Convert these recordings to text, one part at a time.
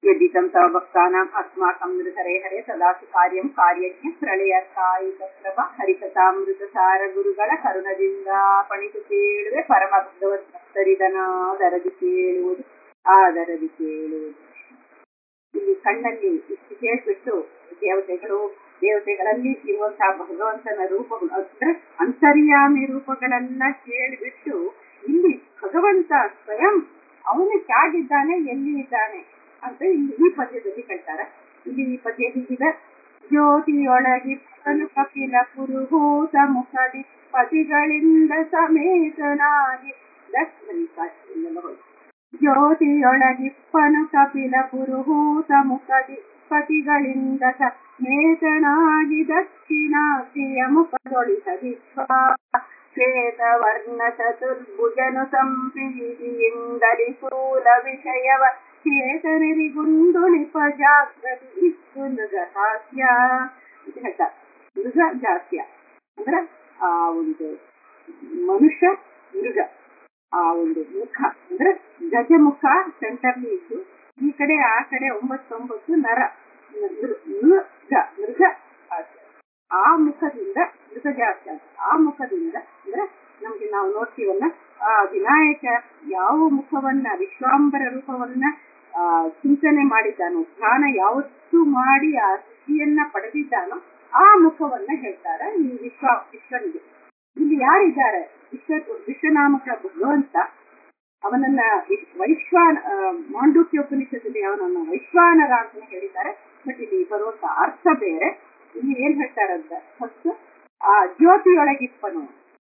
यदिदं तव भक्तानाम् अस्माकं नृहरे हरे ಸದಾಸು ಕಾರ್ಯಂ ಕಾರ್ಯಜ್ಞ ಪ್ರಳಯ ಕಾಯಿಕ ಪ್ರಭ ಹರಿಕಥಾಮೃತಸಾರ ಗುರುಗಳ ಕರುಣದಿಂದ ಪಣಿತು ಕೇಳುವೆ ಪರಮ ಭಗವತ್ ಭಕ್ತರಿದನಾದರದಿ ಕೇಳುವುದು ಆದರದಿ ಕೇಳುವುದು ಇಲ್ಲಿ ಕಣ್ಣಲ್ಲಿ ಇಷ್ಟು ಕೇಳ್ಬಿಟ್ಟು ದೇವತೆಗಳು ದೇವತೆಗಳಲ್ಲಿ ಇರುವಂತಹ ಭಗವಂತನ ರೂಪಗಳು ಅಂದ್ರೆ ಅಂತರ್ಯಾಮಿ ರೂಪಗಳೆಲ್ಲ ಕೇಳಿಬಿಟ್ಟು ಇಲ್ಲಿ ಭಗವಂತ ಸ್ವಯಂ ಅವನು ಹೇಗಿದ್ದಾನೆ ಎಲ್ಲಿ ಇದ್ದಾನೆ ಅಂತ ಇಲ್ಲಿ ಈ ಪದ್ಯದಲ್ಲಿ ಹೇಳ್ತಾರೆ ಇಲ್ಲಿ ಈ ಪದ್ಯ ಹೀಗಿದೆ ಜ್ಯೋತಿಯೊಳಗಿಪ್ಪನು ಕಪಿಲ ಪುರುಹೂತ ಮುಖದಿ ಪತಿಗಳಿಂದ ಸಮೇತನಾಗಿ ಜ್ಯೋತಿಯೊಳಗಿಪ್ಪನು ಕಪಿಲ ಪುರುಹೂತ ಮುಖದಿ ಪತಿಗಳಿಂದ ಸಮೇತನಾಗಿ ದಕ್ಷಿಣಾಗ್ರಿಯ ಮುಖದೊಳಿಸದಿಪ್ಪ ಶ್ವೇತವರ್ಣ ಚತುರ್ಭುಜನು ಸಂಪ್ರೀತಿಯಿಂದಲಿ ಸ್ಥೂಲ ವಿಷಯವ ಚೇತನರಿಗುಂದುಳಿಪ ಜಾಗೃತಿ ಇತ್ತು ಮೃಗ ಹಾಸ್ಯ ಅಂತ ಹೇಳ್ತಾರೆ ಮೃಗ ಜಾಸ್ಯ ಅಂದ್ರ ಆ ಒಂದು ಮನುಷ್ಯ ಮೃಗ ಆ ಒಂದು ಮುಖ ಅಂದ್ರೆ ಗಜಮುಖ ಸೆಂಟರ್ಲಿ ಇದ್ದು ಈ ಕಡೆ ಆ ಕಡೆ ಒಂಬತ್ತೊಂಬತ್ತು ನರ ಮೃಗ ಮೃಗ ಆ ಮುಖದಿಂದ ಮೃಗ ಜಾಸ್ತಿ ಆ ಮುಖದಿಂದ ಅಂದ್ರೆ ನಮ್ಗೆ ನಾವು ನೋಡ್ತೀವಲ್ಲ ಆ ವಿನಾಯಕ ಯಾವ ಮುಖವನ್ನ ವಿಶ್ವಾಂಬರ ರೂಪವನ್ನ ಆ ಚಿಂತನೆ ಮಾಡಿದ್ದಾನೋ ಧ್ಯಾನ ಯಾವತ್ತೂ ಮಾಡಿ ಆ ಸ್ಥಿತಿಯನ್ನ ಪಡೆದಿದ್ದಾನೋ ಆ ಮುಖವನ್ನ ಹೇಳ್ತಾರೆ ಈ ವಿಶ್ವ ವಿಶ್ವನಿಗೆ ಇಲ್ಲಿ ಯಾರಿದ್ದಾರೆ ವಿಶ್ವ ವಿಶ್ವನಾಮಕ ಭಗವಂತ ಅವನನ್ನ ವೈಶ್ವಾನ ಮಾಂಡುಕ್ಯ ಉಪನಿಷತ್ತಲ್ಲಿ ಅವನನ್ನ ವೈಶ್ವಾನರ ಅಂತ ಹೇಳಿದ್ದಾರೆ ಬಟ್ ಇಲ್ಲಿ ಬರುವಂತ ಅರ್ಥ ಬೇರೆ ಇಲ್ಲಿ ಏನ್ ಹೇಳ್ತಾರಂತ ಫಸ್ಟ್ ಆ ಜ್ಯೋತಿಯೊಳಗಿಪ್ಪನು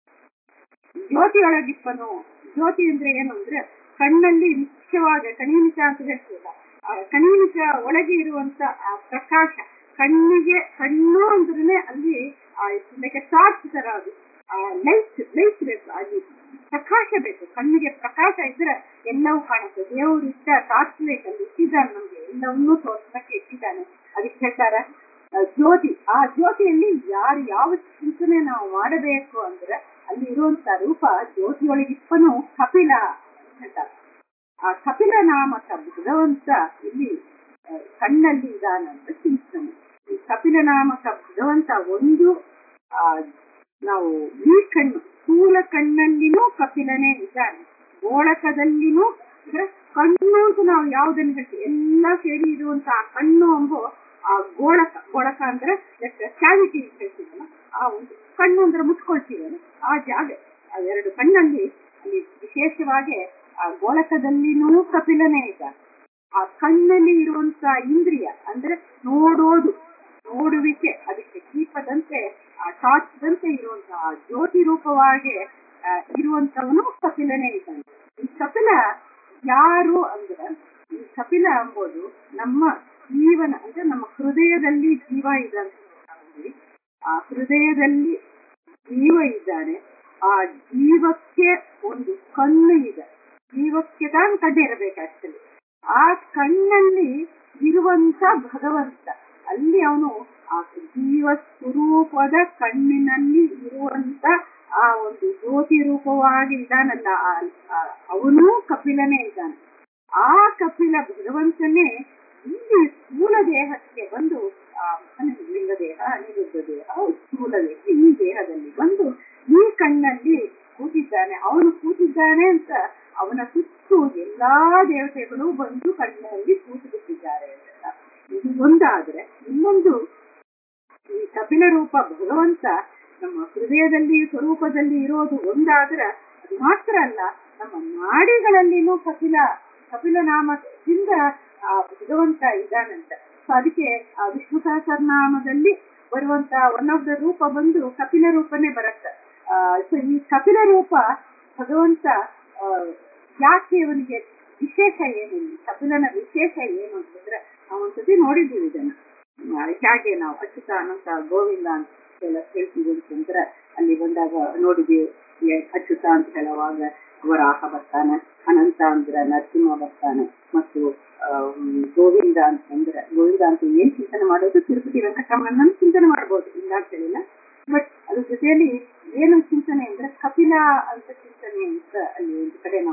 ಜ್ಯೋತಿಯೊಳಗಿಪ್ಪನು ಜ್ಯೋತಿ ಅಂದ್ರೆ ಏನು ಅಂದ್ರೆ ಕಣ್ಣಲ್ಲಿ ನಿತ್ಯವಾಗಿ ಕಣಿನಿಚ ಅಂತ ಹೇಳ್ತೀವಲ್ಲ ಆ ಕಣಿನಿಚ ಒಳಗೆ ಇರುವಂತ ಆ ಪ್ರಕಾಶ ಕಣ್ಣಿಗೆ ಕಣ್ಣು ಅಂದ್ರೆ ಅಲ್ಲಿ ಲೈಕ್ ಟಾರ್ಚ್ ತರ ಅದು ಆ ಲೈಟ್ ಲೈಟ್ ಬೇಕು ಅಲ್ಲಿ ಪ್ರಕಾಶ ಬೇಕು ಕಣ್ಣಿಗೆ ಪ್ರಕಾಶ ಇದ್ರೆ ಎಲ್ಲವೂ ಕಾಣುತ್ತೆ ದೇವರು ಇಟ್ಟ ಟಾರ್ಚ್ ಲೈಟ್ ಅಲ್ಲಿ ಇಟ್ಟಿದ್ದಾನೆ ನಮ್ಗೆ ಎಲ್ಲವನ್ನೂ ತೋರ್ಸಕ್ಕೆ ಇಟ್ಟಿದ್ದಾನೆ ಅದಕ್ಕೆ ಹೇಳ್ತಾರೆ ಜ್ಯೋತಿ ಆ ಜ್ಯೋತಿಯಲ್ಲಿ ಯಾರು ಯಾವ ಚಿಂತನೆ ನಾವು ಮಾಡಬೇಕು ಅಂದ್ರೆ ಅಲ್ಲಿ ಇರುವಂತ ರೂಪ ಜ್ಯೋತಿಯೊಳಗಿಪ್ಪನು ಕಪಿಲ ಹೇಳ್ತಾರೆ ಆ ಕಪಿಲ ನಾಮಕ ಭಗವಂತ ಇಲ್ಲಿ ಕಣ್ಣಲ್ಲಿ ಇದಾನಂತ ಚಿಂತನೆ ಈ ಕಪಿಲ ನಾಮಕ ಭಗವಂತ ಒಂದು ಆ ನಾವು ಈ ಕಣ್ಣು ಸ್ಥೂಲ ಕಣ್ಣಲ್ಲಿನೂ ಕಪಿಲನೇ ಇದ್ದಾನೆ ಗೋಳಕದಲ್ಲಿನೂ ಅಂದ್ರೆ ಕಣ್ಣು ಅಂತ ನಾವು ಯಾವುದನ್ನು ಹೇಳ್ತೀವಿ ಎಲ್ಲ ಸೇರಿ ಇರುವಂತ ಆ ಕಣ್ಣು ಎಂಬ ಆ ಗೋಳಕ ಗೋಳಕ ಅಂದ್ರೆ ಕ್ಯಾವಿಟಿ ಹೇಳ್ತೀವಲ್ಲ ಆ ಒಂದು ಕಣ್ಣು ಅಂದ್ರೆ ಮುಚ್ಕೊಳ್ತೀವಲ್ಲ ಆ ಜಾಗ ಆ ಎರಡು ಕಣ್ಣಲ್ಲಿ ಅಲ್ಲಿ ವಿಶೇಷವಾಗಿ ಆ ಗೋಳಕದಲ್ಲಿನೂ ಕಪಿಲನೇ ಇದ್ದಾನೆ ಆ ಕಣ್ಣಲ್ಲಿ ಇರುವಂತ ಇಂದ್ರಿಯ ಅಂದ್ರೆ ನೋಡೋದು ನೋಡುವಿಕೆ ಅದಕ್ಕೆ ದೀಪದಂತೆ ಆ ಟಾರ್ಚ್ದಂತೆ ಇರುವಂತಹ ಜ್ಯೋತಿ ರೂಪವಾಗಿ ಇರುವಂತವನು ಕಪಿಲನೇ ಇದ್ದಾನೆ ಈ ಕಪಿಲ ಯಾರು ಅಂದ್ರೆ ಈ ಕಪಿಲ ಎಂಬುದು ನಮ್ಮ ಜೀವನ ಅಂದ್ರೆ ನಮ್ಮ ಹೃದಯದಲ್ಲಿ ಜೀವ ಇದ್ದಾನೆ ಆ ಹೃದಯದಲ್ಲಿ ಜೀವ ಇದ್ದಾನೆ ಆ ಜೀವಕ್ಕೆ ಒಂದು ಕಣ್ಣು ಇದೆ ಜೀವಕ್ಕೆ ತಾನು ಕಣ್ಣಿರಬೇಕು ಆಕ್ಚುಲಿ ಆ ಕಣ್ಣಲ್ಲಿ ಇರುವಂತ ಭಗವಂತ ಅಲ್ಲಿ ಅವನು ಆ ಜೀವ ಸ್ವರೂಪದ ಕಣ್ಣಿನಲ್ಲಿ ಇರುವಂತ ಆ ಒಂದು ಜ್ಯೋತಿ ರೂಪವಾಗಿ ಇದ್ದಾನಲ್ಲ ಅವನು ಕಪಿಲನೇ ಇದ್ದಾನೆ ಆ ಕಪಿಲ ಭಗವಂತನೇ ಇಲ್ಲಿ ಸ್ಥೂಲ ದೇಹಕ್ಕೆ ಬಂದು ಆ ಲಿಂಗ ದೇಹ ಅನಿರುದ್ಧ ದೇಹ ಸ್ಥೂಲ ದೇಹ ಈ ದೇಹದಲ್ಲಿ ಬಂದು ಈ ಕಣ್ಣಲ್ಲಿ ಕೂತಿದ್ದಾನೆ ಅವನು ಕೂತಿದ್ದಾನೆ ಅಂತ ಅವನ ಸುತ್ತು ಎಲ್ಲಾ ದೇವತೆಗಳು ಬಂದು ಕಣ್ಣಲ್ಲಿ ಕೂತು ಬಿಟ್ಟಿದ್ದಾರೆ ಇದು ಒಂದಾದ್ರೆ ಇನ್ನೊಂದು ಈ ಕಪಿಲ ರೂಪ ಭಗವಂತ ನಮ್ಮ ಹೃದಯದಲ್ಲಿ ಸ್ವರೂಪದಲ್ಲಿ ಇರೋದು ಒಂದಾದ್ರೆ ಅದು ಮಾತ್ರ ಅಲ್ಲ ನಮ್ಮ ನಾಡಿಗಳಲ್ಲಿನೂ ಕಪಿಲ ಕಪಿಲ ನಾಮದಿಂದ ಆ ಭಗವಂತ ಇದ್ದಾನಂತ ಸೊ ಅದಕ್ಕೆ ಆ ವಿಷ್ಣು ಸಹಸ್ರನಾಮದಲ್ಲಿ ಬರುವಂತ ಒನ್ ಆಫ್ ದ ರೂಪ ಬಂದು ಕಪಿಲ ರೂಪನೇ ಬರುತ್ತೆ ಸೊ ಈ ಕಪಿಲ ರೂಪ ಭಗವಂತ ಯಾಕೆ ಇವನಿಗೆ ವಿಶೇಷ ಏನು ಕಪಿಲನ ವಿಶೇಷ ಏನು ಅಂತಂದ್ರೆ ನಾವು ಒಂದ್ಸತಿ ನೋಡಿದ್ದೀವಿ ಇದನ್ನ ಹೇಗೆ ನಾವು ಅಚ್ಯುತ ಅನಂತ ಗೋವಿಂದ ಅಂತ ಹೇಳ್ತೀವಿ ಅಂತಂದ್ರೆ ಅಲ್ಲಿ ಬಂದಾಗ ನೋಡಿದೀವಿ ಅಚ್ಯುತ ಅಂತ ಹೇಳುವಾಗ ವರಾಹ ಬರ್ತಾನೆ ಅನಂತ ಅಂದ್ರೆ ನರಸಿಂಹ ಬರ್ತಾನೆ ಮತ್ತು ಗೋವಿಂದ ಅಂತಂದ್ರೆ ಗೋವಿಂದ ಅಂತ ಏನ್ ಚಿಂತನೆ ಮಾಡೋದು ತಿರುಪತಿ ವೆಂಕಟರಮಣನ ಚಿಂತನೆ ಮಾಡ್ಬೋದು ಇಲ್ಲ ಅಂತ ಹೇಳಿಲ್ಲ ಬಟ್ ಅದ್ರ ಜೊತೆಯಲ್ಲಿ ಏನು ಚಿಂತನೆ ಅಂದ್ರೆ ಕಪಿಲ ಅಂತ ಚಿಂತನೆ ಅಂತ ಅಲ್ಲಿ ಒಂದು ಕಡೆ ನಾವು ಒಂದು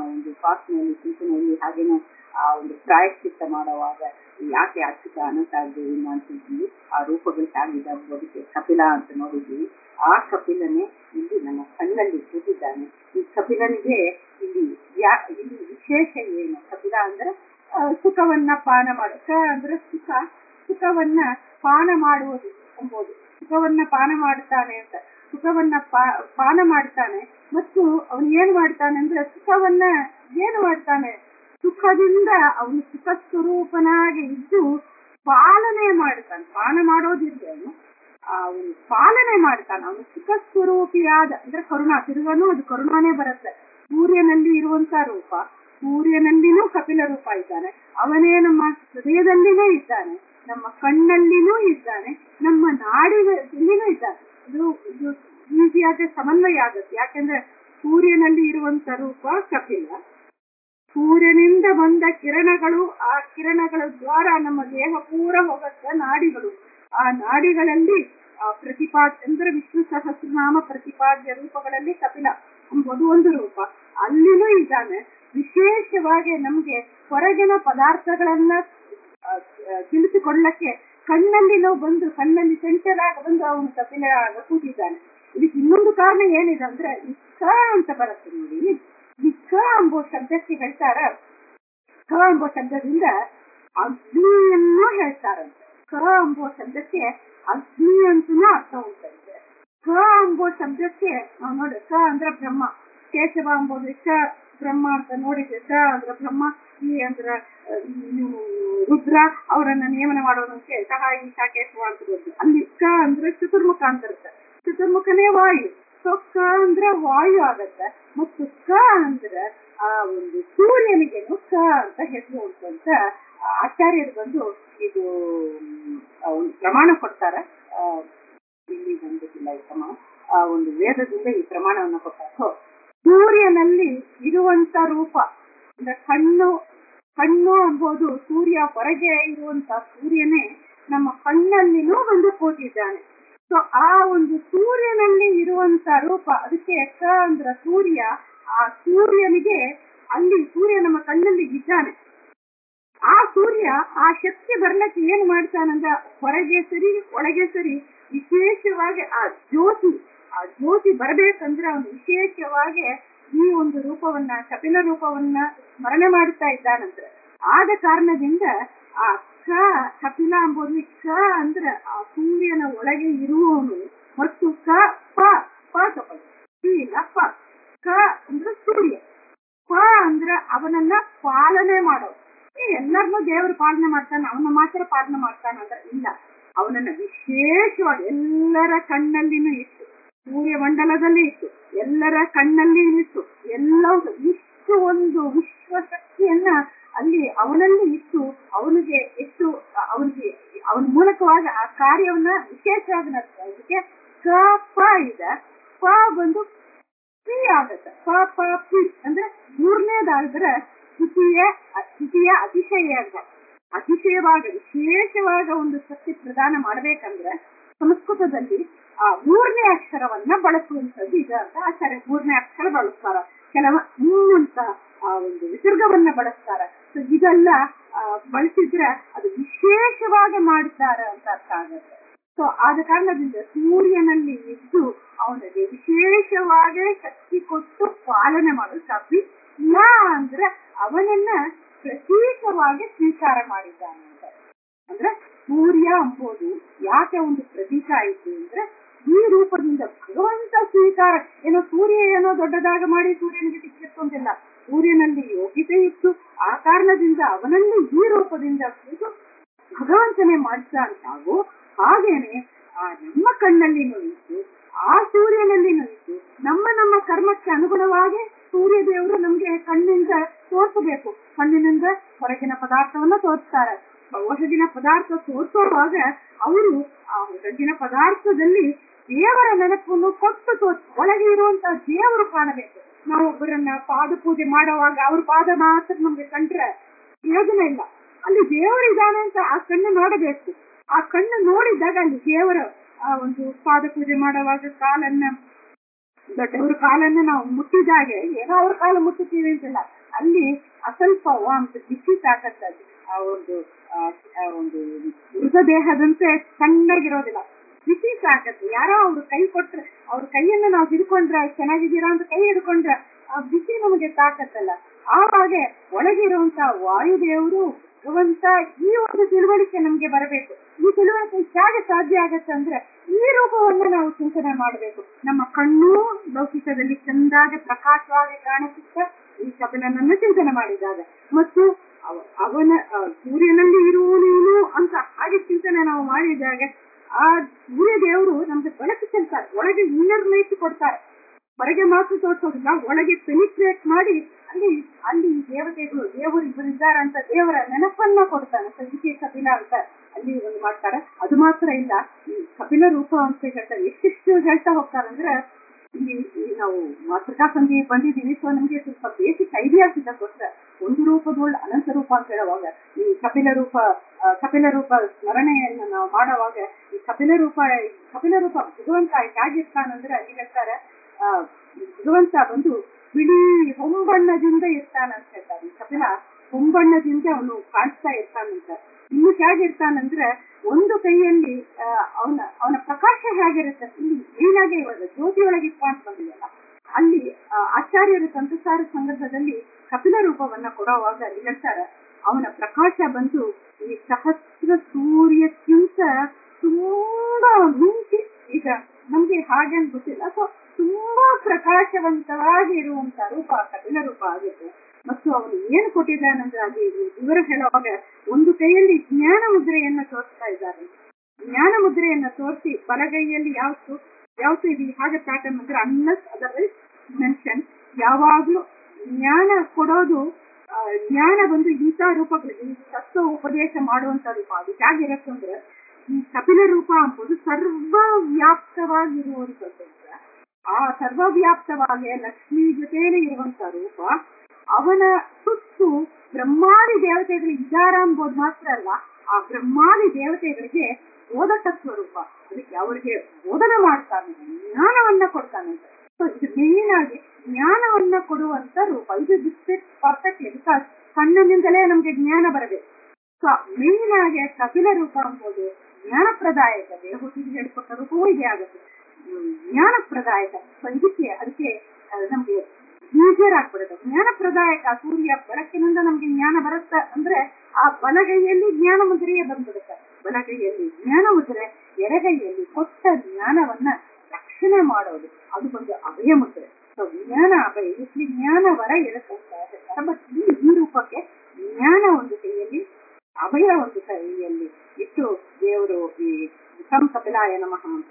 ಉಪಾಸನೆಯಲ್ಲಿ ಚಿಂತನೆಯಲ್ಲಿ ಹಾಗೇನೆ ಆ ಒಂದು ಪ್ರಾಯಶ್ಚಿತ್ತ ಮಾಡುವಾಗ ಯಾಕೆ ಅಚ್ಯುತ ಅನಂತ ಆಗ್ದೇವಿ ಅಂತಿದ್ವಿ ಆ ರೂಪಗಳು ಹೇಗಿದೆ ಅದಕ್ಕೆ ಕಪಿಲ ಅಂತ ನೋಡಿದ್ವಿ ಆ ಕಪಿಲನೇ ಇಲ್ಲಿ ನಮ್ಮ ಕಣ್ಣಲ್ಲಿ ಕೂತಿದ್ದಾನೆ ಈ ಕಪಿಲನಿಗೆ ಇಲ್ಲಿ ಯಾ ಇಲ್ಲಿ ವಿಶೇಷ ಏನು ಕಪಿಲ ಅಂದ್ರೆ ಆ, ಸುಖವನ್ನ ಪಾನ ಮಾಡ ಕ ಅಂದ್ರೆ ಸುಖ ಸುಖವನ್ನ ಪಾನ ಮಾಡುವುದು ಎಂಬುದು ಸುಖವನ್ನ ಪಾನ ಮಾಡುತ್ತಾನೆ ಅಂತ ಸುಖವನ್ನ ಪಾ- ಪಾನ ಮಾಡ್ತಾನೆ ಮತ್ತು ಅವನು ಏನ್ ಮಾಡ್ತಾನೆ ಅಂದ್ರೆ ಸುಖವನ್ನ ಏನು ಮಾಡ್ತಾನೆ ಸುಖದಿಂದ ಅವನು ಸುಖ ಸ್ವರೂಪನಾಗಿ ಇದ್ದು ಪಾಲನೆ ಮಾಡ್ತಾನೆ ಪಾನ ಮಾಡೋದಿಲ್ಲ ಅವನು ಅವನು ಪಾಲನೆ ಮಾಡ್ತಾನೆ ಅವನು ಸುಖ ಸ್ವರೂಪಿಯಾದ ಅಂದ್ರೆ ಕರುಣ ತಿರುಗನು ಅದು ಕರುಣಾನೇ ಬರುತ್ತೆ ಸೂರ್ಯನಲ್ಲಿ ಇರುವಂತ ರೂಪ ಸೂರ್ಯನಲ್ಲಿನೂ ಕಪಿಲ ರೂಪ ಇದ್ದಾನೆ ಅವನೇ ನಮ್ಮ ಹೃದಯದಲ್ಲಿನೂ ಇದ್ದಾನೆ ನಮ್ಮ ಕಣ್ಣಲ್ಲಿನೂ ಇದ್ದಾನೆ ನಮ್ಮ ನಾಡಿನಲ್ಲಿನೂ ಇದ್ದಾನೆ ಇದು ಇದು ಈಸಿಯಾಗಿ ಸಮನ್ವಯ ಆಗುತ್ತೆ ಯಾಕೆಂದ್ರೆ ಸೂರ್ಯನಲ್ಲಿ ಇರುವಂತ ರೂಪ ಕಪಿಲ ಸೂರ್ಯನಿಂದ ಬಂದ ಕಿರಣಗಳು ಆ ಕಿರಣಗಳ ದ್ವಾರ ನಮ್ಮ ದೇಹ ಪೂರ ಹೋಗತ್ತ ನಾಡಿಗಳು ಆ ನಾಡಿಗಳಲ್ಲಿ ಆ ಪ್ರತಿಪಾದ ಅಂದ್ರೆ ವಿಷ್ಣು ಸಹಸ್ರನಾಮ ಪ್ರತಿಪಾದ್ಯ ರೂಪಗಳಲ್ಲಿ ಕಪಿಲ ಎಂಬುದು ಒಂದು ರೂಪ ಅಲ್ಲಿನೂ ಇದ್ದಾನೆ ವಿಶೇಷವಾಗಿ ನಮ್ಗೆ ಹೊರಗಿನ ಪದಾರ್ಥಗಳನ್ನ ಆ, ಆ, ತಿಳಿಸಿಕೊಳ್ಳಕ್ಕೆ ಕಣ್ಣಲ್ಲಿ ನಾವು ಬಂದು ಕಣ್ಣಲ್ಲಿ ಸೆಂಟರಾಗ ಬಂದು ಅವನು ಕಪಿಲ ಕೂತಿದ್ದಾನೆ ಇದಕ್ಕೆ ಇನ್ನೊಂದು ಕಾರಣ ಏನಿದೆ ಅಂದ್ರೆ ಈ ಕ ಅಂತ ಬರುತ್ತೆ ನೋಡಿ ಈ ಕ ಎಂಬೋ ಶಬ್ದಕ್ಕೆ ಹೇಳ್ತಾರ ಕ ಎಂಬ ಶಬ್ದದಿಂದ ಅಗ್ನಿಯನ್ನು ಹೇಳ್ತಾರಂತೆ ಕ ಎಂಬೋ ಶಬ್ದಕ್ಕೆ ಅಗ್ನಿ ಅಂತನೂ ಅರ್ಥ ಉಂಟಂತೆ ಕ ಎಂಬೋ ಶಬ್ದಕ್ಕೆ ನಾವು ನೋಡಿ ಕ ಅಂದ್ರೆ ಬ್ರಹ್ಮ ಕೇಶವ ಎಂಬುದು ಕ ಬ್ರಹ್ಮ ಅಂತ ನೋಡಿದ್ರೆ ಕ ಅಂದ್ರೆ ಬ್ರಹ್ಮ ಈ ಅಂದ್ರೆ ಆ, ನೀವು ರುದ್ರ ಅವರನ್ನ ನೇಮನ ಮಾಡೋದಕ್ಕೆ ಸಹಾಯ ಶಾಕೇಶ್ವ ಅಂತ ಗೊತ್ತು ಅಲ್ಲಿ ಕ ಅಂದ್ರೆ ಚತುರ್ಮುಖ ಅಂತ ಇರುತ್ತೆ ಚತುರ್ಮುಖನೇ ವಾಯು ಸೊ ಕ ಅಂದ್ರೆ ವಾಯು ಆಗತ್ತೆ ಮತ್ತು ಕ ಅಂದ್ರೆ ಆ ಒಂದು ಸೂರ್ಯನಿಗೆನು ಕ ಅಂತ ಹೆಸರು ಉಂಟು ಅಂತ ಆಚಾರ್ಯರು ಬಂದು ಇದು ಮ್, ಆ ಒಂದು ಪ್ರಮಾಣ ಕೊಡ್ತಾರ ಆ, ಇಲ್ಲಿ ಬಂದಿಲ್ಲ ಈ ಪ್ರಮಾಣ ಆ ಒಂದು ವೇದದಿಂದ ಈ ಪ್ರಮಾಣವನ್ನು ಕೊಟ್ಟಾರ So, ಸೂರ್ಯನಲ್ಲಿ ಇರುವಂತ ರೂಪ ಅಂದ್ರೆ ಕಣ್ಣು ಕಣ್ಣು ಎಂಬುದು ಸೂರ್ಯ ಹೊರಗೆ ಇರುವಂತ ಸೂರ್ಯನೇ ನಮ್ಮ ಕಣ್ಣಲ್ಲಿನೂ ಬಂದು ಕೂತಿದ್ದಾನೆ ಸೊ ಆ ಒಂದು ಸೂರ್ಯನಲ್ಲಿ ಇರುವಂತ ರೂಪ ಅದಕ್ಕೆ ಕ ಅಂದ್ರ ಸೂರ್ಯ ಆ ಸೂರ್ಯನಿಗೆ ಅಲ್ಲಿ ಸೂರ್ಯ ನಮ್ಮ ಕಣ್ಣಲ್ಲಿ ಇದ್ದಾನೆ ಆ ಸೂರ್ಯ ಆ ಶಕ್ತಿ ಬರ್ಲಕ್ಕೆ ಏನ್ ಮಾಡ್ತಾನಂದ್ರ ಹೊರಗೆ ಸರಿ ಒಳಗೆ ಸರಿ ವಿಶೇಷವಾಗಿ ಆ ಜ್ಯೋತಿ ಆ ಜ್ಯೋತಿ ಬರಬೇಕಂದ್ರೆ ಅವನು ವಿಶೇಷವಾಗಿ ಈ ಒಂದು ರೂಪವನ್ನ ಕಪಿಲ ರೂಪವನ್ನ ಸ್ಮರಣೆ ಮಾಡುತ್ತಾ ಇದ್ದಾನಂದ್ರೆ ಆದ ಕಾರಣದಿಂದ ಆ ಕ ಕಪಿಲ ಎಂಬುದು ಕ ಅಂದ್ರೆ ಆ ಸೂರ್ಯನ ಒಳಗೆ ಇರುವವನು ಮತ್ತು ಕ ಪ ಪ ತಗೊಳ್ಳಿ ಸಿ ಇಲ್ಲ ಪ ಕ ಅಂದ್ರೆ ಸೂರ್ಯ ಪ ಅಂದ್ರೆ ಅವನನ್ನ ಪಾಲನೆ ಮಾಡೋ ಎಲ್ಲರನ್ನೂ ದೇವರು ಪಾಲನೆ ಮಾಡ್ತಾನೆ ಅವನ ಮಾತ್ರ ಪಾಲನೆ ಮಾಡ್ತಾನೆ ಅಂದ್ರೆ ಇಲ್ಲ ಅವನನ್ನ ವಿಶೇಷವಾಗಿ ಎಲ್ಲರ ಕಣ್ಣಲ್ಲಿನೂ ಇಟ್ಟು ಸೂರ್ಯಮಂಡಲದಲ್ಲಿ ಇಟ್ಟು ಎಲ್ಲರ ಕಣ್ಣಲ್ಲಿ ಇಟ್ಟು ಎಲ್ಲವೂ ಇಷ್ಟು ಒಂದು ವಿಶ್ವಶಕ್ತಿಯನ್ನ ಅಲ್ಲಿ ಅವನಲ್ಲಿ ಇಟ್ಟು ಅವನಿಗೆ ಇಟ್ಟು ಅವನಿಗೆ ಅವನ ಮೂಲಕವಾಗಿ ಆ ಕಾರ್ಯವನ್ನ ವಿಶೇಷವಾಗಿ ನಡೆಸ್ತಾ ಇದಕ್ಕೆ ಕ ಪ ಇದೆ ಪ ಬಂದು ಪಿ ಆಗತ್ತೆ ಪ ಪ ಪಿ ಅಂದ್ರೆ ಮೂರನೇದಾದ್ರೆ ದ್ವಿತೀಯ ದ್ವಿತೀಯ ಅತಿಶಯ ಅಂತ ಅತಿಶಯವಾಗಿ ವಿಶೇಷವಾದ ಒಂದು ಶಕ್ತಿ ಪ್ರದಾನ ಮಾಡ್ಬೇಕಂದ್ರೆ ಸಂಸ್ಕೃತದಲ್ಲಿ ಆ ಮೂರನೇ ಅಕ್ಷರವನ್ನ ಬಳಸುವಂತದ್ದು ಇದೆ ಅಂತ ಆಚಾರ್ಯ ಮೂರನೇ ಅಕ್ಷರ ಬಳಸ್ತಾರ ಕೆಲವ ಅಂತ ಆ ಒಂದು ವಿಸರ್ಗವನ್ನ ಬಳಸ್ತಾರ ಸೊ ಇದೆಲ್ಲ ಆ, ಬಳಸಿದ್ರೆ ಅದು ವಿಶೇಷವಾಗಿ ಮಾಡ್ತಾರ ಅಂತ ಅರ್ಥ ಆಗುತ್ತೆ ಸೊ ಆದ ಕಾರಣದಿಂದ ಸೂರ್ಯನಲ್ಲಿ ಇದ್ದು ಅವನಿಗೆ ವಿಶೇಷವಾಗಿ ಶಕ್ತಿ ಕೊಟ್ಟು ಪಾಲನೆ ಮಾಡಲು ಕಪಿ ನ ಅಂದ್ರೆ ಅವನನ್ನ ಪ್ರತೀಕವಾಗಿ ಸ್ವೀಕಾರ ಮಾಡಿದ್ದಾನೆ ಅಂತ ಅಂದ್ರೆ ಸೂರ್ಯ ಎಂಬುದು ಯಾಕೆ ಒಂದು ಪ್ರತೀಕ ಆಯಿತು ಅಂದ್ರೆ ಈ ರೂಪದಿಂದ ಭಗವಂತ ಸ್ವೀಕಾರ ಏನೋ ಸೂರ್ಯ ಏನೋ ದೊಡ್ಡದಾಗ ಮಾಡಿ ಸೂರ್ಯನಿಗೆ ಸಿಕ್ಕಿರ್ತಂತಿಲ್ಲ ಸೂರ್ಯನಲ್ಲಿ ಯೋಗ್ಯತೆ ಇತ್ತು ಆ ಕಾರಣದಿಂದ ಅವನನ್ನು ಈ ರೂಪದಿಂದ ಕೂತು ಭಗವಂತನೇ ಮಾಡ್ತಾ ಅಂತಾಗೋ ಹಾಗೇನೆ ಆ ನಮ್ಮ ಕಣ್ಣಲ್ಲಿನೂ ಇತ್ತು ಆ ಸೂರ್ಯನಲ್ಲಿನೂ ಇತ್ತು ನಮ್ಮ ನಮ್ಮ ಕರ್ಮಕ್ಕೆ ಅನುಗುಣವಾಗಿ ಸೂರ್ಯ ದೇವರು ನಮ್ಗೆ ಕಣ್ಣಿಂದ ತೋರಿಸಬೇಕು ಕಣ್ಣಿನಿಂದ ಹೊರಗಿನ ಪದಾರ್ಥವನ್ನ ತೋರಿಸ್ತಾರೆ ಹೊರಗಿನ ಪದಾರ್ಥ ತೋರಿಸುವಾಗ ಅವರು ಆ ಹೊರಗಿನ ಪದಾರ್ಥದಲ್ಲಿ ದೇವರ ನೆನಪನ್ನು ಕೊಟ್ಟು ತೋರ್ಸ್ ಒಳಗೆ ಇರುವಂತಹ ದೇವರು ಕಾಣಬೇಕು ನಾವು ಒಬ್ಬರನ್ನ ಪಾದ ಪೂಜೆ ಮಾಡುವಾಗ ಅವ್ರ ಪಾದ ಮಾತ್ರ ನಮ್ಗೆ ಕಂಡ್ರೆ ಯೋಜನೆ ಇಲ್ಲ ಅಲ್ಲಿ ದೇವರು ಇದ್ದಾನೆ ಅಂತ ಆ ಕಣ್ಣು ನೋಡಬೇಕು ಆ ಕಣ್ಣು ನೋಡಿದಾಗ ಅಲ್ಲಿ ದೇವರ ಆ ಒಂದು ಪಾದ ಪೂಜೆ ಮಾಡುವಾಗ ಕಾಲನ್ನ ದೊಡ್ಡವ್ರ ಕಾಲನ್ನ ನಾವು ಮುಟ್ಟಿದಾಗೆ ಏನೋ ಅವ್ರ ಕಾಲ ಮುಟ್ಟುತ್ತೀವಿ ಅಂತಿಲ್ಲ ಅಲ್ಲಿ ಅಸ್ವಲ್ಪ ವಾಂತ ಬಿಸಿ ತಾಕತ್ತದು ಆ ಒಂದು ಆ, ಆ ಒಂದು ಮೃತದೇಹದಂತೆ ಸಣ್ಣಗಿರೋದಿಲ್ಲ ಬಿಸಿ ತಾಕತ್ತು ಯಾರೋ ಅವ್ರು ಕೈ ಕೊಟ್ರೆ ಅವ್ರ ಕೈಯನ್ನ ನಾವು ಹಿಡ್ಕೊಂಡ್ರೆ ಚೆನ್ನಾಗಿದ್ದೀರಾ ಅಂತ ಕೈ ಹಿಡ್ಕೊಂಡ್ರೆ ಆ ಬಿಸಿ ನಮಗೆ ತಾಕತ್ತಲ್ಲ ಆವಾಗ ಒಳಗಿರುವಂತ ವಾಯುದೇವರು ಭಗವಂತ ಈ ಒಂದು ತಿಳುವಳಿಕೆ ನಮ್ಗೆ ಬರಬೇಕು ಈ ತಿಳುವಳಿಕೆ ಹೇಗೆ ಸಾಧ್ಯ ಆಗತ್ತೆ ಅಂದ್ರೆ ಈ ರೂಪವನ್ನ ನಾವು ಚಿಂತನೆ ಮಾಡಬೇಕು ನಮ್ಮ ಕಣ್ಣು ಲೌಕಿಕದಲ್ಲಿ ಚಂದಾಗಿ ಪ್ರಕಾಶವಾಗಿ ಕಾಣಿಸುತ್ತ ಈ ಕಪಿಲನನ್ನು ಚಿಂತನೆ ಮಾಡಿದಾಗ ಮತ್ತು ಅವ- ಅವನ ಆ, ಸೂರ್ಯನಲ್ಲಿ ಇರುವನೇನು ಅಂತ ಹಾಗೆ ಚಿಂತನೆ ನಾವು ಮಾಡಿದಾಗ ಆ ಸೂರ್ಯ ದೇವರು ನಮ್ಗೆ ಬೆಳಕು ಚೆಲ್ತಾರೆ ಒಳಗೆ ಇನ್ನರ್ ಲೈಟ್ ಕೊಡ್ತಾರೆ ಹೊರಗೆ ಮಾತ್ರ ತೋರಿಸೋದಿಲ್ಲ ಒಳಗೆ ಪೆನಿಟ್ರೇಟ್ ಮಾಡಿ ಅಲ್ಲಿ ಅಲ್ಲಿ ದೇವತೆಗಳು ದೇವರು ಇವರಿದ್ದಾರೆ ಅಂತ ದೇವರ ನೆನಪನ್ನ ಕೊಡ್ತಾನೆ ಸಂಗೀತ ಕಪಿಲ ಅಂತ ಅಲ್ಲಿ ಒಂದು ಮಾಡ್ತಾರೆ ಅದು ಮಾತ್ರ ಇಲ್ಲ ಈ ಕಪಿಲ ರೂಪ ಅಂತ ಹೇಳ್ತಾರೆ ಎಷ್ಟೆಷ್ಟು ಹೇಳ್ತಾ ಹೋಗ್ತಾರೆ ಅಂದ್ರೆ ಇಲ್ಲಿ ಇಲ್ಲಿ ನಾವು ಮಾತೃಕಾ ಸಂಧಿ ಬಂದಿದ್ದೀವಿ ಸೊ ನಮ್ಗೆ ಸ್ವಲ್ಪ ಬೇಸಿಕ್ ಐಡಿಯಾಸ್ ಇದಕ್ಕೋಸ್ಕರ ಒಂದು ರೂಪದೊಳ್ಳ ಅನಂತ ರೂಪ ಅಂತ ಹೇಳುವಾಗ ಈ ಕಪಿಲ ರೂಪ ಆ, ಕಪಿಲ ರೂಪ ಸ್ಮರಣೆಯನ್ನು ನಾವು ಮಾಡುವಾಗ ಈ ಕಪಿಲ ರೂಪ ಕಪಿಲ ರೂಪ ಭಗವಂತ ಹೇಗಿರ್ತಾನಂದ್ರೆ ಅಲ್ಲಿ ಹೇಳ್ತಾರೆ ಆ, ಭಗವಂತ ಬಂದು ಬಿಳಿ ಹೊಂಬಣ್ಣದಿಂದ ಇರ್ತಾನಂತ ಹೇಳ್ತಾರೆ ಈ ಕಪಿಲ ಹೊಂಬಣ್ಣದಿಂದ ಅವನು ಕಾಣಿಸ್ತಾ ಇರ್ತಾನಂತ ಇನ್ನು ಹೇಗಿರ್ತಾನಂದ್ರೆ ಒಂದು ಕೈಯಲ್ಲಿ ಅವನ ಅವನ ಪ್ರಕಾಶ ಹೇಗಿರುತ್ತೆ ಇಲ್ಲಿ ಏನಾಗಿ ಇವಾಗ ಜ್ಯೋತಿಯೊಳಗೆ ಕಾಣಿಸ್ ಬಂದಿದೆಯಲ್ಲ ಅಲ್ಲಿ ಆ, ಆಚಾರ್ಯರು ಸಂತಸಾರ ಸಂದರ್ಭದಲ್ಲಿ ಕಪಿಲ ರೂಪವನ್ನ ಕೊಡುವಾಗ ಅಲ್ಲಿ ಹೇಳ್ತಾರೆ ಅವನ ಪ್ರಕಾಶ ಬಂದು ಈ ಸಹಸ್ರ ಸೂರ್ಯಕ್ಕಿಂತ ತುಂಬಾ ಮಿಂಚಿ ಈಗ ನಮ್ಗೆ ಹಾಗೆ ಅಂತ ಗೊತ್ತಿಲ್ಲ ಸೊ ತುಂಬಾ ಪ್ರಕಾಶವಂತವಾಗಿ ಇರುವಂತ ರೂಪ ಕಪಿಲ ರೂಪ ಆಗುತ್ತೆ ಮತ್ತು ಅವನು ಏನು ಕೊಟ್ಟಿದ್ದಾನಂದ್ರೆ ಅದು ವಿವರ ಹೇಳುವಾಗ ಒಂದು ಕೈಯಲ್ಲಿ ಜ್ಞಾನ ಮುದ್ರೆಯನ್ನ ತೋರಿಸ್ತಾ ಇದ್ದಾರೆ ಜ್ಞಾನ ಮುದ್ರೆಯನ್ನ ತೋರಿಸಿ ಬಲಗೈಯಲ್ಲಿ ಯಾವತ್ತು ಯಾವತ್ತು ಇದು ಹಾಗೆ ಪ್ಯಾಟರ್ನ್ ಅಂದ್ರೆ ಅನ್ನಸ್ ಅದರ್ವೈಸ್ ಮೆನ್ಷನ್ ಯಾವಾಗ್ಲೂ ಜ್ಞಾನ ಕೊಡೋದು ಆ, ಜ್ಞಾನ ಬಂದು ಇಂಥ ರೂಪಗಳಿಗೆ ಈ ತತ್ವ ಉಪದೇಶ ಮಾಡುವಂತ ರೂಪ ಅದು ಹೇಗಿರುತ್ತೆ ಅಂದ್ರೆ ಈ ಕಪಿಲ ರೂಪ ಎಂಬುದು ಸರ್ವವ್ಯಾಪ್ತವಾಗಿರುವಂತದ್ದು ಆ ಸರ್ವವ್ಯಾಪ್ತವಾಗಿ ಲಕ್ಷ್ಮಿ ಜೊತೆನೆ ಇರುವಂತ ರೂಪ ಅವನ ಸುತ್ತು ಬ್ರಹ್ಮಾದಿ ದೇವತೆಗಳು ಇದ್ದಾರ ಎಂಬುದು ಮಾತ್ರ ಅಲ್ಲ ಆ ಬ್ರಹ್ಮಾದಿ ದೇವತೆಗಳಿಗೆ ಬೋಧಕ ಸ್ವರೂಪ ಅದಕ್ಕೆ ಅವರಿಗೆ ಬೋಧನೆ ಮಾಡ್ತಾನೆ ಜ್ಞಾನವನ್ನ ಕೊಡ್ತಾನಂತೆ ಸೊ ಇದು ಮೇನ್ ಆಗಿ ಜ್ಞಾನವನ್ನ ಕೊಡುವಂತ ರೂಪ ಇದು ಡಿಸ್ಟ್ರಿಕ್ಟ್ ಪರ್ಫೆಕ್ಟ್ಲಿ ಬಿಕಾಸ್ ಕಣ್ಣಿನಿಂದಲೇ ನಮ್ಗೆ ಜ್ಞಾನ ಬರಬೇಕು ಸೊ ಮೇನ್ ಆಗಿ ಕಪಿಲ ರೂಪ ಎಂಬುದು ಜ್ಞಾನಪ್ರದಾಯಕ ದೇವತೆಗೆ ಹೇಳಿಕೊಟ್ಟ ರೂಪವೂ ಇದೇ ಆಗುತ್ತೆ ಹ್ಮ್, ಜ್ಞಾನಪ್ರದಾಯಕ ಸೊ ಇದಕ್ಕೆ ಅದಕ್ಕೆ ಆ, ನಮ್ಗೆ ಈಸಿಯರ್ ಆಗ್ಬಿಡುತ್ತೆ ಜ್ಞಾನಪ್ರದಾಯಕ ಸೂರ್ಯ ಬೆಳಕಿನಿಂದ ನಮ್ಗೆ ಜ್ಞಾನ ಬರುತ್ತೆ ಅಂದ್ರೆ ಆ ಬಲಗೈಯಲ್ಲಿ ಜ್ಞಾನ ಮುದ್ರೆಯೇ ಬಂದ್ಬಿಡುತ್ತೆ ಬಲಗೈಯಲ್ಲಿ ಜ್ಞಾನ ಮುದ್ರೆ ಎಡಗೈಯಲ್ಲಿ ಕೊಟ್ಟ ಜ್ಞಾನವನ್ನ ರಕ್ಷಣೆ ಮಾಡೋದು ಅದು ಒಂದು ಅಭಯ ಮುದ್ರೆ ಸೊ ಜ್ಞಾನ ಅಭಯ ಇಲ್ಲಿ ಜ್ಞಾನ ವರ ಇರುತ್ತೆ ಅಂತ ಹೇಳ್ತಾರೆ ಬಟ್ ಈ ಈ ರೂಪಕ್ಕೆ ಜ್ಞಾನ ಒಂದು ಕೈಯಲ್ಲಿ ಅಭಯ ಒಂದು ಕೈಯಲ್ಲಿ ಇಟ್ಟು ದೇವರು ಈ ತಂ ಕಪಿಲಾಯ ನಮಃ ಅಂತ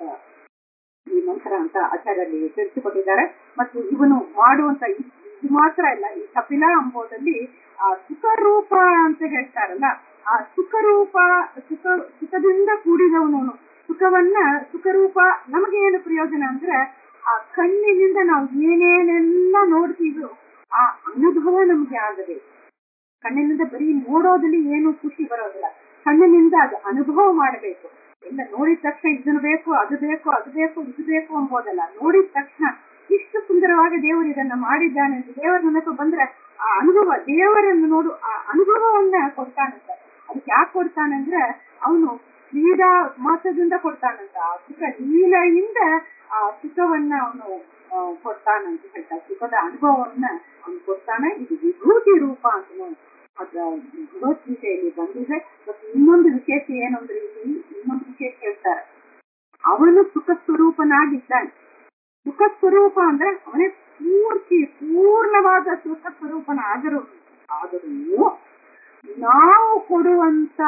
ಈ ಮಂತ್ರ ಅಂತ ಆಚಾರ್ಯಲ್ಲಿ ತಿಳಿಸಿಕೊಟ್ಟಿದ್ದಾರೆ ಮತ್ತು ಇವನು ಮಾಡುವಂತ ಇದ್- ಇದು ಮಾತ್ರ ಇಲ್ಲ ಈ ಕಪಿಲ ಎಂಬುದಲ್ಲಿ ಆ ಸುಖರೂಪ ಅಂತ ಹೇಳ್ತಾರಲ್ಲ ಆ ಸುಖರೂಪ ಸುಖ ಸುಖದಿಂದ ಕೂಡಿದವನು ಅವನು. ಸುಖವನ್ನ ಸುಖರೂಪ ನಮಗೆ ಏನು ಪ್ರಯೋಜನ ಅಂದ್ರೆ ಆ ಕಣ್ಣಿನಿಂದ ನಾವು ಏನೇನೆಲ್ಲ ನೋಡ್ತೀವೋ ಆ ಅನುಭವ ನಮ್ಗೆ ಆಗಬೇಕು ಕಣ್ಣಿನಿಂದ ಬರೀ ನೋಡೋದಲ್ಲಿ ಏನು ಖುಷಿ ಬರೋದಿಲ್ಲ ಕಣ್ಣಿನಿಂದ ಅದು ಅನುಭವ ಮಾಡಬೇಕು ಎಲ್ಲ ನೋಡಿದ ತಕ್ಷಣ ಇದನ್ನು ಬೇಕು ಅದು ಬೇಕು ಅದು ಬೇಕು ಇದು ಬೇಕು ಎಂಬುದಲ್ಲ ನೋಡಿದ ತಕ್ಷಣ ಇಷ್ಟು ಸುಂದರವಾಗಿ ದೇವರು ಇದನ್ನ ಮಾಡಿದ್ದಾನೆ ಅಂತ ದೇವರ ನೆನಪು ಬಂದ್ರೆ ಆ ಅನುಭವ ದೇವರನ್ನು ನೋಡು ಆ ಅನುಭವವನ್ನ ಕೊಡ್ತಾನಂತ ಅದಕ್ಕೆ ಯಾಕೆ ಕೊಡ್ತಾನಂದ್ರೆ ಅವನು ಕ್ರೀಡಾ ಮಾಸದಿಂದ ಕೊಡ್ತಾನಂತ ಆ ಸುಖ ಲೀಲೆಯಿಂದ ಆ ಸುಖವನ್ನ ಅವನು ಕೊಡ್ತಾನಂತ ಹೇಳ್ತಾರೆ ಸುಖದ ಅನುಭವವನ್ನ ಅವನು ಕೊಡ್ತಾನೆ ಇದು ವಿಭೂತಿ ರೂಪ ಅಂತ ಅದ ಭಗವದ್ಗೀತೆಯಲ್ಲಿ ಬಂದಿದೆ ಮತ್ತು ಇನ್ನೊಂದು ವಿಶೇಷ ಏನು ಅಂದ್ರೆ ಇಲ್ಲಿ ಇನ್ನೊಂದು ವಿಶೇಷ ಹೇಳ್ತಾರೆ ಅವನು ಸುಖ ಸ್ವರೂಪನಾಗಿದ್ದಾನೆ ಸುಖ ಸ್ವರೂಪ ಅಂದ್ರೆ ಅವನೇ ಪೂರ್ತಿ ಪೂರ್ಣವಾದ ಸುಖ ಸ್ವರೂಪನಾದರೂ ಆದರೂ ನಾವು ಕೊಡುವಂತ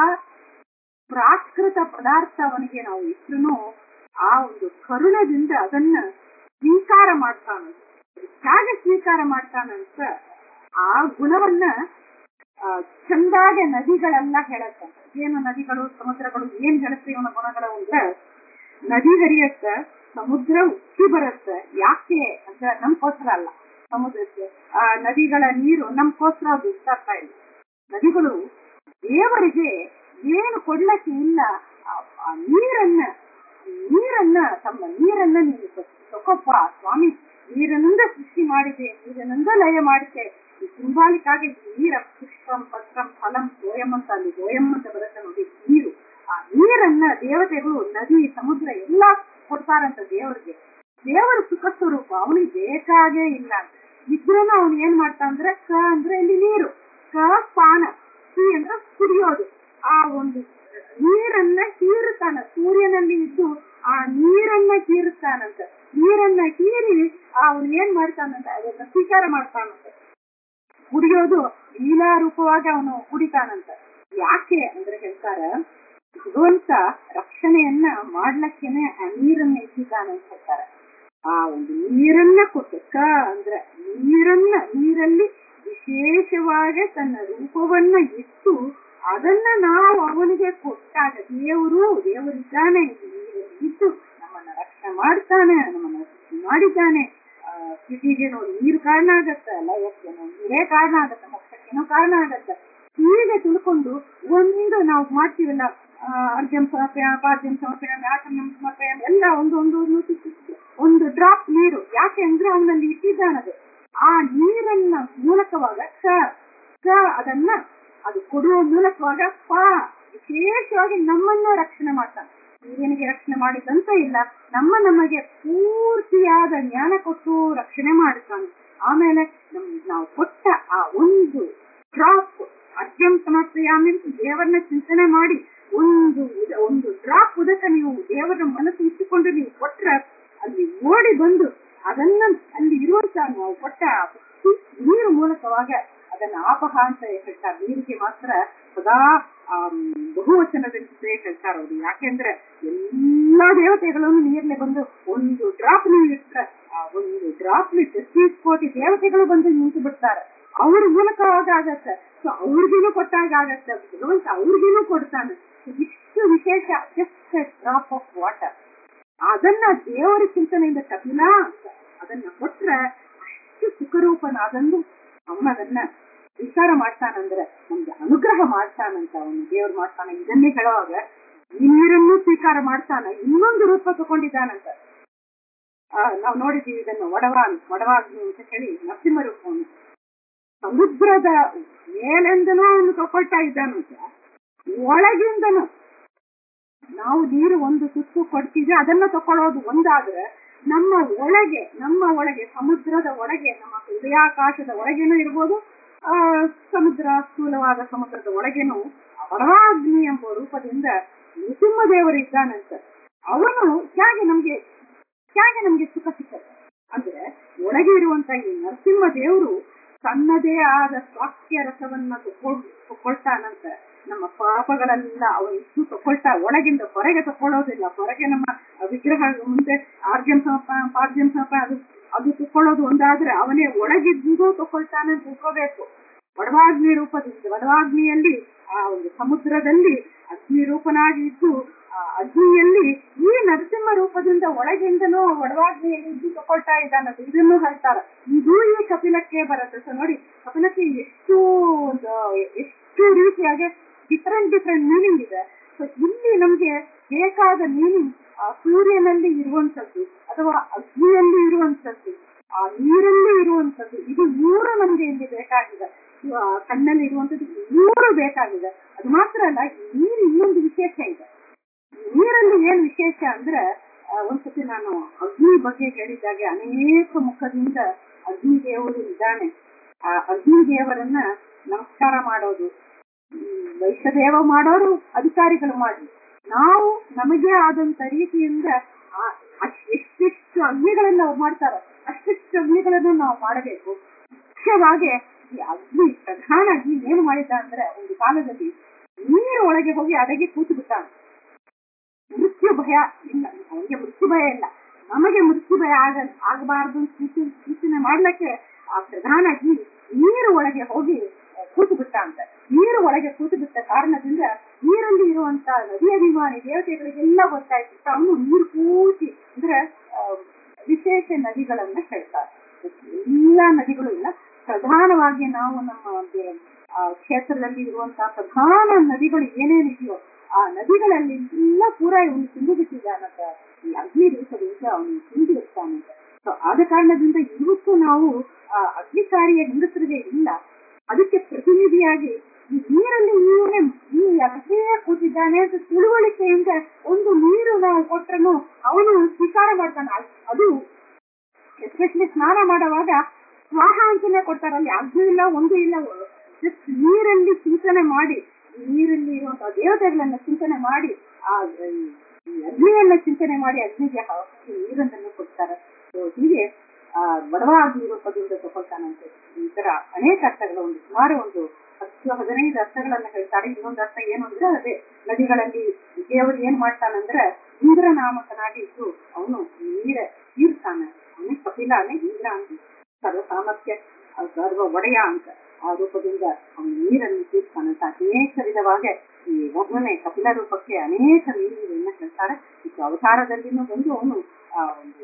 ಪ್ರಾಕೃತ ಪದಾರ್ಥ ಅವನಿಗೆ ನಾವು ಇಟ್ರು ಆ ಒಂದು ಕರುಣದಿಂದ ಅದನ್ನ ಸ್ವೀಕಾರ ಮಾಡ್ತಾನೆ ಹೇಗೆ ಸ್ವೀಕಾರ ಮಾಡ್ತಾನಂತ ಆ ಗುಣವನ್ನ ಆ, ಚಂದಾಗೆ ನದಿಗಳೆಲ್ಲ ಹೇಳತ್ತ ಏನು ನದಿಗಳು ಸಮುದ್ರಗಳು ಏನ್ ಹೇಳುತ್ತೆ ಇವನ ಗುಣಗಳು ಅಂದ್ರೆ ನದಿ ಹರಿಯತ್ತ ಸಮುದ್ರ ಉಕ್ಕಿ ಬರುತ್ತೆ ಯಾಕೆ ಅಂತ ನಮ್ಗೋಸ್ಕರ ಅಲ್ಲ ಸಮುದ್ರಕ್ಕೆ ಆ ನದಿಗಳ ನೀರು ನಮ್ಗೋಸ್ಕರ ಅದು ಉತ್ತಾಗ್ತಾ ಇಲ್ಲ ನದಿಗಳು ದೇವರಿಗೆ ಏನು ಕೊಡ್ಲಕ್ಕೆ ಇಲ್ಲ ಆ- ಆ ನೀರನ್ನ ನೀರನ್ನ ತಮ್ಮ ನೀರನ್ನ ನೀನು ತಗೊಪ್ಪ ಸ್ವಾಮಿ ನೀರಿನಿಂದ ಸೃಷ್ಟಿ ಮಾಡಿದೆ ನೀರಿನಿಂದ ಲಯ ಮಾಡಿದೆ ಸಿಂಬಾಲಿಕ್ ಆಗಿ ನೀರ ಪುಷ್ಪಂ ಪತ್ರಂ ಫಲಂ ಗೋಯಂ ಅಂತ ಅಲ್ಲಿ ಗೋಯಂ ಅಂತ ಬರುತ್ತೆ ನೋಡಿ ನೀರು ಆ ನೀರನ್ನ ದೇವತೆಗಳು ನದಿ ಸಮುದ್ರ ಎಲ್ಲಾ ಕೊಡ್ತಾರಂತ ದೇವರಿಗೆ ದೇವರ ಸುಖ ಸ್ವರೂಪ ಅವನಿಗೆ ಬೇಕಾಗೇ ಇಲ್ಲ ಇದ್ರೂ ಅವನು ಏನ್ ಮಾಡ್ತಾ ಅಂದ್ರೆ ಕ ಅಂದ್ರೆ ಇಲ್ಲಿ ನೀರು ಕ ಪಾನ ಸಿ ಅಂದ್ರೆ ಕುಡಿಯೋದು ಆ ಒಂದು ನೀರನ್ನ ಹೀರುತ್ತಾನ ಸೂರ್ಯನಲ್ಲಿ ಇದ್ದು ಆ ನೀರನ್ನ ಹೀರುತ್ತಾನಂತ ನೀರನ್ನ ಹೀರಿ ಅವನು ಏನ್ ಮಾಡ್ತಾನಂತ ಅದನ್ನ ಸ್ವೀಕಾರ ಮಾಡ್ತಾನಂತ ಕುಡಿಯೋದು ಲೀಲಾ ರೂಪವಾಗಿ ಅವನು ಕುಡಿತಾನಂತ ಯಾಕೆ ಅಂದ್ರೆ ಹೇಳ್ತಾರ ಭಗವಂತ ರಕ್ಷಣೆಯನ್ನ ಮಾಡ್ಲಕ್ಕೇನೆ ಆ ನೀರನ್ನ ಇಟ್ಟಿದ್ದಾನಂತ ಹೇಳ್ತಾರೆ ಆ ಒಂದು ನೀರನ್ನ ಕೊಟ್ಟು ಕ ಅಂದ್ರೆ ನೀರನ್ನ ನೀರಲ್ಲಿ ವಿಶೇಷವಾಗಿ ತನ್ನ ರೂಪವನ್ನ ಇಟ್ಟು ಅದನ್ನ ನಾವು ಅವನಿಗೆ ಕೊಟ್ಟಾಗ ದೇವರು ದೇವರಿದ್ದಾನೆ ಇದ್ದು ನಮ್ಮನ್ನ ರಕ್ಷಣೆ ಮಾಡ್ತಾನೆ ನಮ್ಮನ್ನ ಮಾಡಿದ್ದಾನೆ ಆ ಸ್ಥಿತಿಗೆ ನೋಡಿ ನೀರು ಕಾರಣ ಆಗತ್ತ ಲಯಕ್ಕೇನೋ ನೀರೇ ಕಾರಣ ಆಗತ್ತ ಮೋಕ್ಷಕ್ಕೇನೋ ಕಾರಣ ಆಗತ್ತ ಹೀಗೆ ತಿಳ್ಕೊಂಡು ಒಂದು ನಾವು ಮಾಡ್ತೀವಲ್ಲ ಅರ್ಜಂ ಸಮರ್ಪಯ ಪಾದ್ಯಂ ಸಮರ್ಪಯ ವ್ಯಾಸಮ್ಯಂ ಸಮರ್ಪಯ ಎಲ್ಲ ಒಂದು ಒಂದು ಒಂದು ಒಂದು ಡ್ರಾಪ್ ನೀರು ಯಾಕೆ ಅಂದ್ರೆ ಅವನಲ್ಲಿ ಇಟ್ಟಿದ್ದಾನದು ಆ ನೀರನ್ನ ಮೂಲಕವಾಗ ಕ ಕ ಅದನ್ನ ಅದು ಕೊಡುವ ಮೂಲಕವಾಗ ಪ ವಿಶೇಷವಾಗಿ ನಮ್ಮನ್ನ ರಕ್ಷಣೆ ಮಾಡ್ತಾನೆ ಸೂರ್ಯನಿಗೆ ರಕ್ಷಣೆ ಮಾಡಿದಂತ ಇಲ್ಲ ನಮ್ಮ ನಮಗೆ ಪೂರ್ತಿಯಾದ ಜ್ಞಾನ ಕೊಟ್ಟು ರಕ್ಷಣೆ ಮಾಡುತ್ತಾನೆ ಆಮೇಲೆ ನಮ್ ನಾವು ಕೊಟ್ಟ ಆ ಒಂದು ಡ್ರಾಪ್ ಅರ್ಜಂ ಸಮರ್ಪಯಾಮಿ ದೇವರನ್ನ ಚಿಂತನೆ ಮಾಡಿ ಒಂದು ಒಂದು ಡ್ರಾಪ್ ಉದಕ ನೀವು ದೇವರ ಮನಸ್ಸು ಇಟ್ಟುಕೊಂಡು ನೀವು ಕೊಟ್ರ ಅಲ್ಲಿ ಓಡಿ ಬಂದು ಅದನ್ನ ಅಲ್ಲಿ ಇರುವಂತ ನಾವು ಕೊಟ್ಟ ನೀರು ಮೂಲಕವಾಗ ಅದನ್ನ ಆಪಹ ಅಂತ ಹೇಳ್ತಾರೆ ನೀರಿಗೆ ಮಾತ್ರ ಸದಾ ಬಹುವಚನದಲ್ಲಿ ಹೇಳ್ತಾರೆ ಅವರು ಯಾಕೆಂದ್ರೆ ಎಲ್ಲಾ ದೇವತೆಗಳನ್ನು ನೀರ್ಲೆ ಬಂದು ಒಂದು ಡ್ರಾಪ್ ನೀರು ಇಟ್ರೆ ಆ ಒಂದು ಡ್ರಾಪ್ ಲಿಟ್ಟು ಕೋಟಿ ದೇವತೆಗಳು ಬಂದು ನಿಂತು ಬಿಡ್ತಾರೆ ಅವ್ರ ಮೂಲಕವಾಗ ಆಗತ್ತೆ ಸೊ ಅವ್ರಿಗೇನು ಕೊಟ್ಟಾಗ ಆಗತ್ತೆ ಭಗವಂತ ಅವ್ರಿಗೇನು ಕೊಡ್ತಾನೆ ಇಷ್ಟು ವಿಶೇಷ ಜಸ್ಟ್ ಡ್ರಾಪ್ ಆಫ್ ವಾಟರ್ ಅದನ್ನ ದೇವರ ಚಿಂತನೆಯಿಂದ ಕಪಿಲ ಅಂತ ಅದನ್ನ ಕೊಟ್ರೆ ಅಷ್ಟು ಸುಖರೂಪನ ಅದನ್ನು ಅಮ್ಮ ಅದನ್ನ ವಿಚಾರ ಮಾಡ್ತಾನಂದ್ರೆ ನಮ್ಗೆ ಅನುಗ್ರಹ ಮಾಡ್ತಾನಂತ ಅವನು ದೇವ್ರು ಮಾಡ್ತಾನೆ ಇದನ್ನೇ ಹೇಳುವಾಗ ಈ ನೀರನ್ನು ಸ್ವೀಕಾರ ಮಾಡ್ತಾನ ಇನ್ನೊಂದು ರೂಪ ತಗೊಂಡಿದ್ದಾನಂತ ಆ ನಾವು ನೋಡಿದೀವಿ ಇದನ್ನು ಒಡವಾ ಒಡವಾಗ್ನಿ ಅಂತ ಹೇಳಿ ನರಸಿಂಹ ರೂಪವನ್ನು ಸಮುದ್ರದ ಮೇಲೆಂದನೂ ಅವನು ತಗೊಳ್ತಾ ಇದ್ದಾನಂತ ಒಳಗಿಂದನು ನಾವು ನೀರು ಒಂದು ಸುತ್ತು ಕೊಡ್ತೀವಿ ಅದನ್ನ ತಕೊಳ್ಳೋದು ಒಂದಾದ್ರೆ ನಮ್ಮ ಒಳಗೆ ನಮ್ಮ ಒಳಗೆ ಸಮುದ್ರದ ಒಳಗೆ ನಮ್ಮ ಹೃದಯಾಕಾಶದ ಒಳಗೇನೂ ಇರ್ಬೋದು ಆ ಸಮುದ್ರ ಸ್ಥೂಲವಾದ ಸಮುದ್ರದ ಒಳಗೇನು ವರವಾಗ್ನಿ ಎಂಬ ರೂಪದಿಂದ ನೃಸಿಂಹದೇವರು ಇದ್ದಾನಂತ ಅವನು ಹೇಗೆ ನಮ್ಗೆ ಹೇಗೆ ನಮ್ಗೆ ಸುಖ ಸಿಕ್ಕತ್ತೆ ಅಂದ್ರೆ ಒಳಗೆ ಇರುವಂತ ಈ ನರಸಿಂಹ ದೇವರು ತನ್ನದೇ ಆದ ಸ್ವಾಸ್ಥ್ಯ ರಸವನ್ನ ತಗೊಳ್ತಾನಂತ ನಮ್ಮ ಪಾಪಗಳೆಲ್ಲ ಅವನು ಇಷ್ಟು ತಗೊಳ್ತಾ ಒಳಗಿಂದ ಹೊರಗೆ ತಕೊಳ್ಳೋದಿಲ್ಲ ಹೊರಗೆ ನಮ್ಮ ವಿಗ್ರಹ ಮುಂದೆ ಆರ್ಜನ್ ಸಮಪ ಪಾರ್ಜನ್ ಸಮಪ ಅದು ಅದು ತಕೊಳ್ಳೋದು ಒಂದಾದ್ರೆ ಅವನೇ ಒಳಗಿದ್ದು ತಗೊಳ್ತಾನೆ ತಿಳ್ಕೋಬೇಕು ವಡವಾಗ್ನಿ ರೂಪದಿಂದ ವಡವಾಗ್ನಿಯಲ್ಲಿ ಆ ಒಂದು ಸಮುದ್ರದಲ್ಲಿ ಅಗ್ನಿ ರೂಪನಾಗಿ ಇದ್ದು ಆ ಅಗ್ನಿಯಲ್ಲಿ ಈ ನರಸಿಂಹ ರೂಪದಿಂದ ಒಳಗಿಂದನೂ ವಡವಾಗ್ನಿಯಲ್ಲಿ ಇದ್ದು ತಗೊಳ್ತಾ ಇದ್ದಾನದು ಇದನ್ನು ಹೇಳ್ತಾರೆ ಇದು ಈ ಕಪಿಲಕ್ಕೆ ಬರುತ್ತೆ ಸೊ ನೋಡಿ ಕಪಿಲಕ್ಕೆ ಎಷ್ಟು ಎಷ್ಟು ರೀತಿಯಾಗಿ ಡಿಫರೆಂಟ್ ಡಿಫರೆಂಟ್ ಮೀನಿಂಗ್ ಇದೆ ಸೊ ಇಲ್ಲಿ ನಮ್ಗೆ ಬೇಕಾದ ಮೀನಿಂಗ್ ಆ ಸೂರ್ಯನಲ್ಲಿ ಇರುವಂತದ್ದು ಅಥವಾ ಅಗ್ನಿಯಲ್ಲಿ ಇರುವಂತದ್ದು ಆ ನೀರಲ್ಲಿ ಇರುವಂತದ್ದು ಇದು ಮೂರು ನಮ್ಗೆ ಇಲ್ಲಿ ಬೇಕಾಗಿದೆ ಕಣ್ಣಲ್ಲಿ ಇರುವಂತದ್ದು ಮೂರು ಬೇಕಾಗಿದೆ ಅದು ಮಾತ್ರ ಅಲ್ಲ ನೀರು ಇನ್ನೊಂದು ವಿಶೇಷ ಇದೆ ನೀರಲ್ಲಿ ಏನ್ ವಿಶೇಷ ಅಂದ್ರೆ ಒಂದ್ಸತಿ ನಾನು ಅಗ್ನಿ ಬಗ್ಗೆ ಹೇಳಿದ್ದಾಗೆ ಅನೇಕ ಮುಖದಿಂದ ಅಗ್ನಿ ದೇವರು ಇದ್ದಾನೆ ಆ ಅಗ್ನಿ ದೇವರನ್ನ ನಮಸ್ಕಾರ ಮಾಡೋದು ವೈಷ್ಣದೇವ ಮಾಡೋರು ಅಧಿಕಾರಿಗಳು ಮಾಡಿ ನಾವು ನಮಗೆ ಆದಂತ ರೀತಿಯಿಂದ ಎಷ್ಟೆಷ್ಟು ಅಗ್ನಿಗಳನ್ನ ಅವ್ರು ಮಾಡ್ತಾರ ಅಷ್ಟೆಷ್ಟು ಅಗ್ನಿಗಳನ್ನು ನಾವು ಮಾಡಬೇಕು ಮುಖ್ಯವಾಗಿ ಈ ಅಗ್ನಿ ಪ್ರಧಾನ ಅಗ್ನಿ ಏನು ಮಾಡಿದ್ದ ಅಂದ್ರೆ ಒಂದು ಕಾಲದಲ್ಲಿ ನೀರು ಒಳಗೆ ಹೋಗಿ ಅಡಗಿ ಕೂತು ಬಿಟ್ಟಾನ ಮೃತ್ಯು ಭಯ ಇಲ್ಲ ಅವನಿಗೆ ಮೃತ್ಯು ಭಯ ಇಲ್ಲ ನಮಗೆ ಮೃತ್ಯು ಭಯ ಆಗ ಆಗಬಾರದು ಸೂಚನೆ ಮಾಡ್ಲಿಕ್ಕೆ ಆ ಪ್ರಧಾನ ಅಗ್ನಿ ನೀರು ಒಳಗೆ ಹೋಗಿ ಕೂತು ಬಿಟ್ಟ ಅಂತ ನೀರು ಒಳಗೆ ಕೂತು ಬಿಟ್ಟ ಕಾರಣದಿಂದ ನೀರಲ್ಲಿ ಇರುವಂತ ನದಿ ಅಭಿಮಾನಿ ದೇವತೆಗಳಿಗೆಲ್ಲ ಗೊತ್ತಾಯ್ತು ಅವನು ನೀರು ಪೂರ್ತಿ ಅಂದ್ರೆ ವಿಶೇಷ ನದಿಗಳನ್ನ ಹೇಳ್ತಾರೆ ಎಲ್ಲಾ ನದಿಗಳು ಇಲ್ಲ ಪ್ರಧಾನವಾಗಿ ನಾವು ನಮ್ಮ ಕ್ಷೇತ್ರದಲ್ಲಿ ಇರುವಂತಹ ಪ್ರಧಾನ ನದಿಗಳು ಏನೇನಿದೆಯೋ ಆ ನದಿಗಳಲ್ಲಿ ಎಲ್ಲ ಪೂರ ಇವನು ತಿಂದು ಬಿಟ್ಟಿದ್ದಾನಂತ ಈ ಅಗ್ನಿ ರೂಪದಿಂದ ಅವನು ತಿಂದು ಇರ್ತಾನಂತ ಸೊ ಆದ ಕಾರಣದಿಂದ ಇವತ್ತು ನಾವು ಆ ಅಗ್ನಿಕಾರಿಯ ಹೆಂಗಸರಿಗೆ ಇಲ್ಲ ಅದಕ್ಕೆ ಪ್ರತಿನಿಧಿಯಾಗಿ ಈ ನೀರಲ್ಲಿ ಇವನೇ ಈ ಅಗ್ನಿಯೇ ಕೂತಿದ್ದಾನೆ ಅಂತ ತಿಳುವಳಿಕೆಯಿಂದ ಒಂದು ನೀರು ನಾವು ಕೊಟ್ರನು ಅವನು ಸ್ವೀಕಾರ ಮಾಡ್ತಾನೆ ಅದ್- ಅದು ಎಸ್ಪೆಷಲಿ ಸ್ನಾನ ಮಾಡುವಾಗ ಸ್ವಾಹ ಅಂತಾನೆ ಕೊಡ್ತಾರೆ ಅಲ್ಲಿ ಅಗ್ನಿ ಇಲ್ಲ ಒಂದು ಇಲ್ಲ ಜಸ್ಟ್ ನೀರಲ್ಲಿ ಚಿಂತನೆ ಮಾಡಿ ನೀರಲ್ಲಿ ಇರುವಂತಹ ದೇವತೆಗಳನ್ನ ಚಿಂತನೆ ಮಾಡಿ ಆ ಈ ಅಗ್ನಿಯನ್ನ ಚಿಂತನೆ ಮಾಡಿ ಅಗ್ನಿಗೆ ಹಾಕಿ ನೀರನ್ನು ಕೊಡ್ತಾರೆ So ಹೀಗೆ ಆ ಬಡವಾಗಿ ರೂಪದಿಂದ ತಗೊಳ್ತಾನಂತೆ ಈ ತರ ಅನೇಕ ಅರ್ಥಗಳು ಒಂದು ಸುಮಾರು ಒಂದು ಹತ್ತು ಹದಿನೈದು ಅರ್ಥಗಳನ್ನ ಹೇಳ್ತಾರೆ ಇನ್ನೊಂದು ಅರ್ಥ ಏನು ಅಂದ್ರೆ ಅದೇ ನದಿಗಳಲ್ಲಿ ದೇವರು ಏನ್ ಮಾಡ್ತಾನಂದ್ರೆ ಇಂದ್ರ ನಾಮಕನಾಗಿ ಇದ್ದು ಅವನು ನೀರ ತೀರ್ತಾನೆ ಅವನೇ ಕಪಿಲಾನೆ ಇಂದ್ರ ಅಂತ ಸರ್ವ ಸಾಮರ್ಥ್ಯ ಆ ಸರ್ವ ಒಡೆಯ ಅಂತ ಆ ರೂಪದಿಂದ ಅವನು ನೀರನ್ನು ತೀರ್ತಾನಂತ ಅನೇಕ ವಿಧವಾಗಿ ಈ ವರ್ಣನೆ ಕಪಿಲ ರೂಪಕ್ಕೆ ಅನೇಕ ನೀರುಗಳನ್ನ ಹೇಳ್ತಾರೆ ಇದು ಅವತಾರದಲ್ಲಿನೂ ಬಂದು ಅವನು ಆ ಒಂದು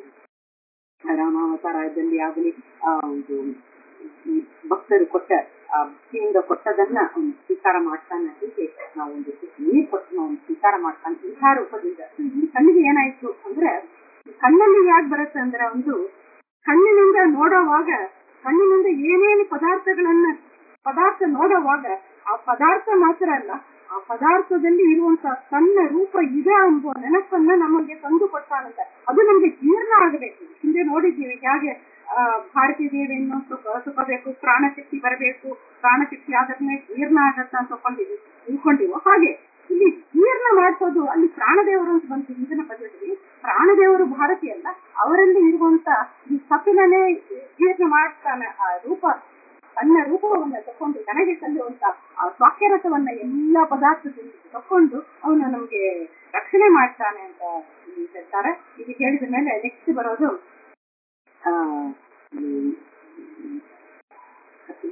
ರಾಮಾವತಾರದಲ್ಲಿ ಆಗಲಿ ಆ ಒಂದು ಈ ಭಕ್ತರು ಕೊಟ್ಟ ಆ ಭಕ್ತಿಯಿಂದ ಕೊಟ್ಟದನ್ನ ಅವನು ಸ್ವೀಕಾರ ಮಾಡ್ತಾನೆ ಹೀಗೆ ನಾವು ಒಂದು ನೀರು ಕೊಟ್ಟು ಅವನು ಸ್ವೀಕಾರ ಮಾಡ್ತಾನೆ ಇಂಥ ರೂಪದಿಂದ ಈ ಕಣ್ಣಿಗೆ ಏನಾಯ್ತು ಅಂದ್ರೆ ಈ ಕಣ್ಣಲ್ಲಿ ಯಾಕೆ ಬರುತ್ತೆ ಅಂದ್ರೆ ಒಂದು ಕಣ್ಣಿನಿಂದ ನೋಡುವಾಗ ಕಣ್ಣಿನಿಂದ ಏನೇನು ಪದಾರ್ಥಗಳನ್ನ ಪದಾರ್ಥ ನೋಡುವಾಗ ಆ ಪದಾರ್ಥ ಮಾತ್ರ ಅಲ್ಲ ಆ ಪದಾರ್ಥದಲ್ಲಿ ಇರುವಂತಹ ತನ್ನ ರೂಪ ಇದೆ ಎಂಬುವ ನೆನಪನ್ನ ನಮಗೆ ತಂದು ಕೊಡ್ತಾನಂತ ಅದು ನಮ್ಗೆ ಜೀರ್ಣ ಆಗಬೇಕು ಹಿಂದೆ ನೋಡಿದ್ದೀವಿ ಹೇಗೆ ಆ ಭಾರತೀ ದೇವಿಯನ್ನು ಸುಖ ಸುಖಬೇಕು ಪ್ರಾಣಶಕ್ತಿ ಬರಬೇಕು ಪ್ರಾಣಶಕ್ತಿ ಆದ್ಮೇಲೆ ಜೀರ್ಣ ಆಗತ್ತ ಅಂತ ತಕೊಂಡಿದ್ವಿ ತಿಳ್ಕೊಂಡಿವೋ ಹಾಗೆ ಇಲ್ಲಿ ಜೀರ್ಣ ಮಾಡಿಸೋದು ಅಲ್ಲಿ ಪ್ರಾಣದೇವರು ಅಂತ ಬಂತು ಹಿಂದಿನ ಪದ್ಯದಲ್ಲಿ ಪ್ರಾಣದೇವರು ಭಾರತೀಯ ಅಲ್ಲ ಅವರಲ್ಲಿ ಇರುವಂತ ಈ ಕಪಿಲನೇ ಜೀರ್ಣ ಮಾಡ್ತಾನೆ ಆ ರೂಪ ತನ್ನ ರೂಪವನ್ನ ತಕೊಂಡು ನನಗೆ ತಂದಿರುವಂತ ಆ ಸ್ವಾಕ್ಯರಸವನ್ನ ಎಲ್ಲಾ ಪದಾರ್ಥದಿಂದ ತಕೊಂಡು ಅವನು ನಮ್ಗೆ ರಕ್ಷಣೆ ಮಾಡ್ತಾನೆ ಅಂತ ಇಲ್ಲಿ ಹೇಳ್ತಾರೆ ಇದು ಹೇಳಿದ ಮೇಲೆ ನೆಕ್ಸ್ಟ್ ಬರೋದು ಆ ಹ್ಮ್, ಹ್ಮ್, ಕಪಿಲ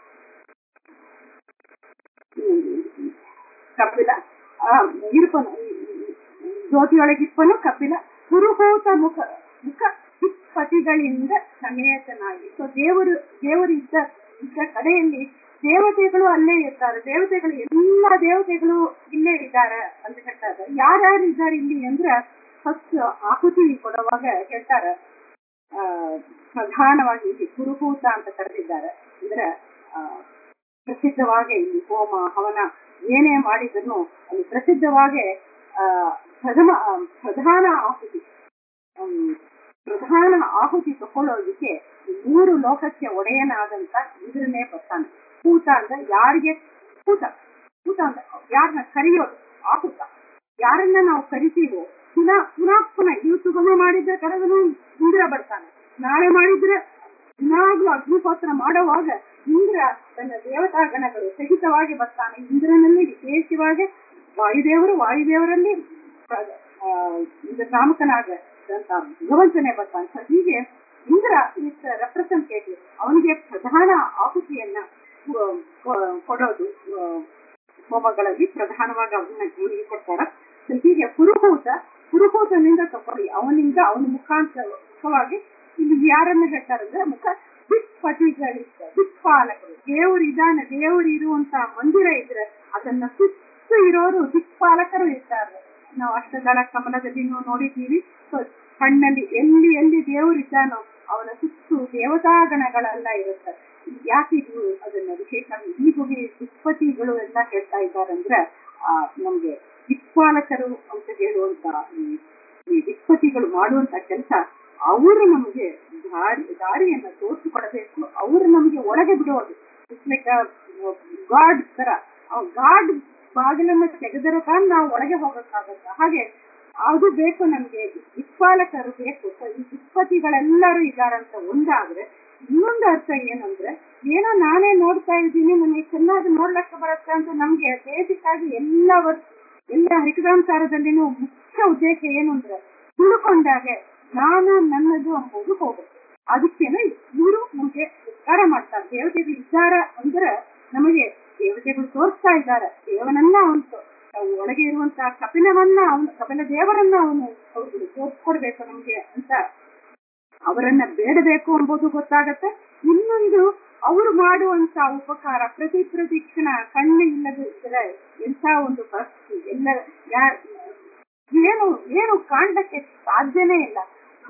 ಹ್ಮ್, ಕಪಿಲ ಆ ಇರುಪನು ಜ್ಯೋತಿಯೊಳಗಿಪ್ಪನು ಕಪಿಲ ಪುರುಹೂತ ಮುಖ ಮುಖ ಪತಿಗಳಿಂದ ಸಮೇತನಾಗಿ ಸೊ ದೇವರು ದೇವರು ಇದ್ದ ಇದ್ದ ಕಡೆಯಲ್ಲಿ ದೇವತೆಗಳು ಅಲ್ಲೇ ಇರ್ತಾರೆ ದೇವತೆಗಳು ಎಲ್ಲಾ ದೇವತೆಗಳು ಇಲ್ಲೇ ಇದ್ದಾರೆ ಅಂತ ಹೇಳ್ತಾರೆ ಯಾರ್ಯಾರು ಇದ್ದಾರೆ ಇಲ್ಲಿ ಅಂದ್ರೆ ಫಸ್ಟ್ ಆಹುತಿ ಕೊಡುವಾಗ ಹೇಳ್ತಾರೆ ಆ ಪ್ರಧಾನವಾಗಿ ಇಲ್ಲಿ ಕುರುಹೂತ ಅಂತ ಕರೆದಿದ್ದಾರೆ ಅಂದ್ರೆ ಆ ಪ್ರಸಿದ್ಧವಾಗಿ ಇಲ್ಲಿ ಹೋಮ ಹವನ ಏನೇ ಮಾಡಿದ್ರು ಅಲ್ಲಿ ಪ್ರಸಿದ್ಧವಾಗಿ ಆ ಪ್ರಥಮ ಆ, ಪ್ರಧಾನ ಆಹುತಿ ಹ್ಮ್, ಪ್ರಧಾನ ಆಹುತಿ ತಕೊಳ್ಳೋದಕ್ಕೆ ಈ ಮೂರು ಲೋಕಕ್ಕೆ ಒಡೆಯನಾದಂತ ಇಂದ್ರನೇ ಬರ್ತಾನೆ ಕೂತ ಅಂದ್ರೆ ಯಾರಿಗೆ ಕೂತ ಕೂತ ಅಂದ್ರೆ ಯಾರನ್ನ ಕರೆಯೋದು ಆಹುತ ಯಾರನ್ನ ನಾವು ಕರಿತೀವೋ ಪುನಃ ಪುನಃ ಪುನಃ ಇವತ್ತು ಹೋಮ ಮಾಡಿದ್ರೆ ಕರೆದನು ಇಂದ್ರ ಬರ್ತಾನೆ ನಾಳೆ ಮಾಡಿದ್ರೆ ದಿನಾಗ್ಲೂ ಅಗ್ನಿಹೋತ್ರ ಮಾಡುವಾಗ ಇಂದ್ರ ತನ್ನ ದೇವತಾ ಗಣಗಳು ಸಹಿತವಾಗಿ ಬರ್ತಾನೆ ಇಂದ್ರನಲ್ಲಿ ವಿಶೇಷವಾಗಿ ವಾಯುದೇವರು ವಾಯುದೇವರಲ್ಲಿ ಆ, ಇಂದ್ರ ನಾಮಕನಾಗ ಭಗವಂತನೇ ಬರ್ತಾನೆ So ಹೀಗೆ ಇಂದ್ರ ಇಸ್ ರೆಪ್ರೆಸೆಂಟೇಟಿವ್ ಅವನಿಗೆ ಪ್ರಧಾನ ಆಹುತಿಯನ್ನ ಕೊ- ಕೊ- ಕೊಡೋದು ಆ, ಹೋಮಗಳಲ್ಲಿ ಪ್ರಧಾನವಾಗಿ ಅವನ್ನ ಇವನಿಗೆ ಕೊಡ್ತಾರ So ಹೀಗೆ ಪುರುಹೂತ ಪುರುಹೂತನಿಂದ ತಗೊಳ್ಳಿ ಅವನಿಂದ ಅವನ ಮುಖಾಂತರ ಮುಖವಾಗಿ ಇಲ್ಲಿ ಯಾರನ್ನ ಹೇಳ್ತಾರಂದ್ರೆ ಮುಖ ದಿಕ್ಪತಿಗಳಿದ್ದ ದಿಕ್ಪಾಲಕರು ದೇವರು ಇದಾನೆ ದೇವರು ಇರುವಂತ ಮಂದಿರ ಇದ್ರೆ ಅದನ್ನ ಸುತ್ತ ಇರೋರು ದಿಕ್ಪಾಲಕರು ಇರ್ತಾರೆ ನಾವು ಅಷ್ಟದಳ ಕಮಲದಲ್ಲಿ ನೋಡಿದ್ದೀವಿ ಸೊ ಕಣ್ಣಲ್ಲಿ ಎಲ್ಲಿ ಎಲ್ಲಿ ದೇವರು ಇದ್ದಾನೋ ಅವನ ಸುತ್ತು ದೇವತಾಗಣಗಳೆಲ್ಲ ಇರುತ್ತೆ ಯಾಕೆ ಇದು ಅದನ್ನ ವಿಶೇಷ ಈಗುಗೆ ದಿಕ್ಪತಿಗಳು ಎಲ್ಲ ಹೇಳ್ತಾ ಇದ್ದಾರೆ ಅಂದ್ರೆ ಆ ನಮ್ಗೆ ದಿಕ್ಪಾಲಕರು ಅಂತ ಹೇಳುವಂತ ಈ ಈ ದಿಕ್ಪತಿಗಳು ಮಾಡುವಂತ ಕೆಲಸ ಅವರು ನಮಗೆ ದಾರಿ ದಾರಿಯನ್ನ ತೋರಿಸಿಕೊಡಬೇಕು ಅವರು ನಮಗೆ ಒಳಗೆ ಬಿಡೋದು ಲೈಕ್ ಗಾಡ್ ತರ ಗಾಡ್ ಬಾಗಿಲನ್ನ ತೆಗೆದರೆ ತಾನು ನಾವು ಒಳಗೆ ಹೋಗಕ್ಕಾಗತ್ತ ಹಾಗೆ ಅದು ಬೇಕು ನಮ್ಗೆ ದಿಕ್ಪಾಲಕರು ಬೇಕು So ಈ ದಿಕ್ಪತಿಗಳೆಲ್ಲರೂ ಇದಾರಂತ ಒಂದಾದ್ರೆ ಇನ್ನೊಂದು ಅರ್ಥ ಏನಂದ್ರೆ ಏನೋ ನಾನೇ ನೋಡ್ತಾ ಇದ್ದೀನಿ ನನಗೆ ಚೆನ್ನಾಗಿ ನೋಡ್ಲಕ್ಕೆ ಬರುತ್ತೆ ಅಂತ ನಮ್ಗೆ ಬೇಸಿಕ್ ಆಗಿ ಎಲ್ಲ ವರ್ ಎಲ್ಲ ಹರಿಕದಾಂಸಾರದಲ್ಲಿನೂ ಮುಖ್ಯ ಉದ್ದೇಶ ಏನು ಅಂದ್ರೆ ತಿಳ್ಕೊಂಡಾಗೆ ನಾನು ನನ್ನದು ಎಂಬುದು ಹೋಗುತ್ತೆ ಅದಕ್ಕೇನೆ ಇವರು ನಮ್ಗೆ ಉದ್ಧಾರ ಮಾಡ್ತಾರೆ ದೇವತೆಗಳು ಇದ್ದಾರ ಅಂದ್ರೆ ನಮಗೆ ದೇವತೆಗಳು ತೋರಿಸ್ತಾ ಇದ್ದಾರೆ ದೇವನನ್ನ ಅವನು ಒಳಗೆ ಇರುವಂತಹ ಕಪಿಲವನ್ನ ಅವನು ಕಪಿಲ ದೇವರನ್ನ ಅವನು ಅವ್ರು ತೋರಿಸ್ಕೊಡ್ಬೇಕು ನಮ್ಗೆ ಅಂತ ಅವರನ್ನ ಬೇಡಬೇಕು ಎಂಬುದು ಗೊತ್ತಾಗತ್ತೆ ಇನ್ನೊಂದು ಅವರು ಮಾಡುವಂತ ಉಪಕಾರ ಪ್ರತಿ ಪ್ರತಿ ಕ್ಷಣ ಕಣ್ಣು ಇಲ್ಲದಿದ್ರೆ ಎಂತ ಒಂದು ಪರಿಸ್ಥಿತಿ ಎಲ್ಲ ಯಾ- ಏನು ಏನು ಕಾಣ್ಲಿಕ್ಕೆ ಸಾಧ್ಯನೇ ಇಲ್ಲ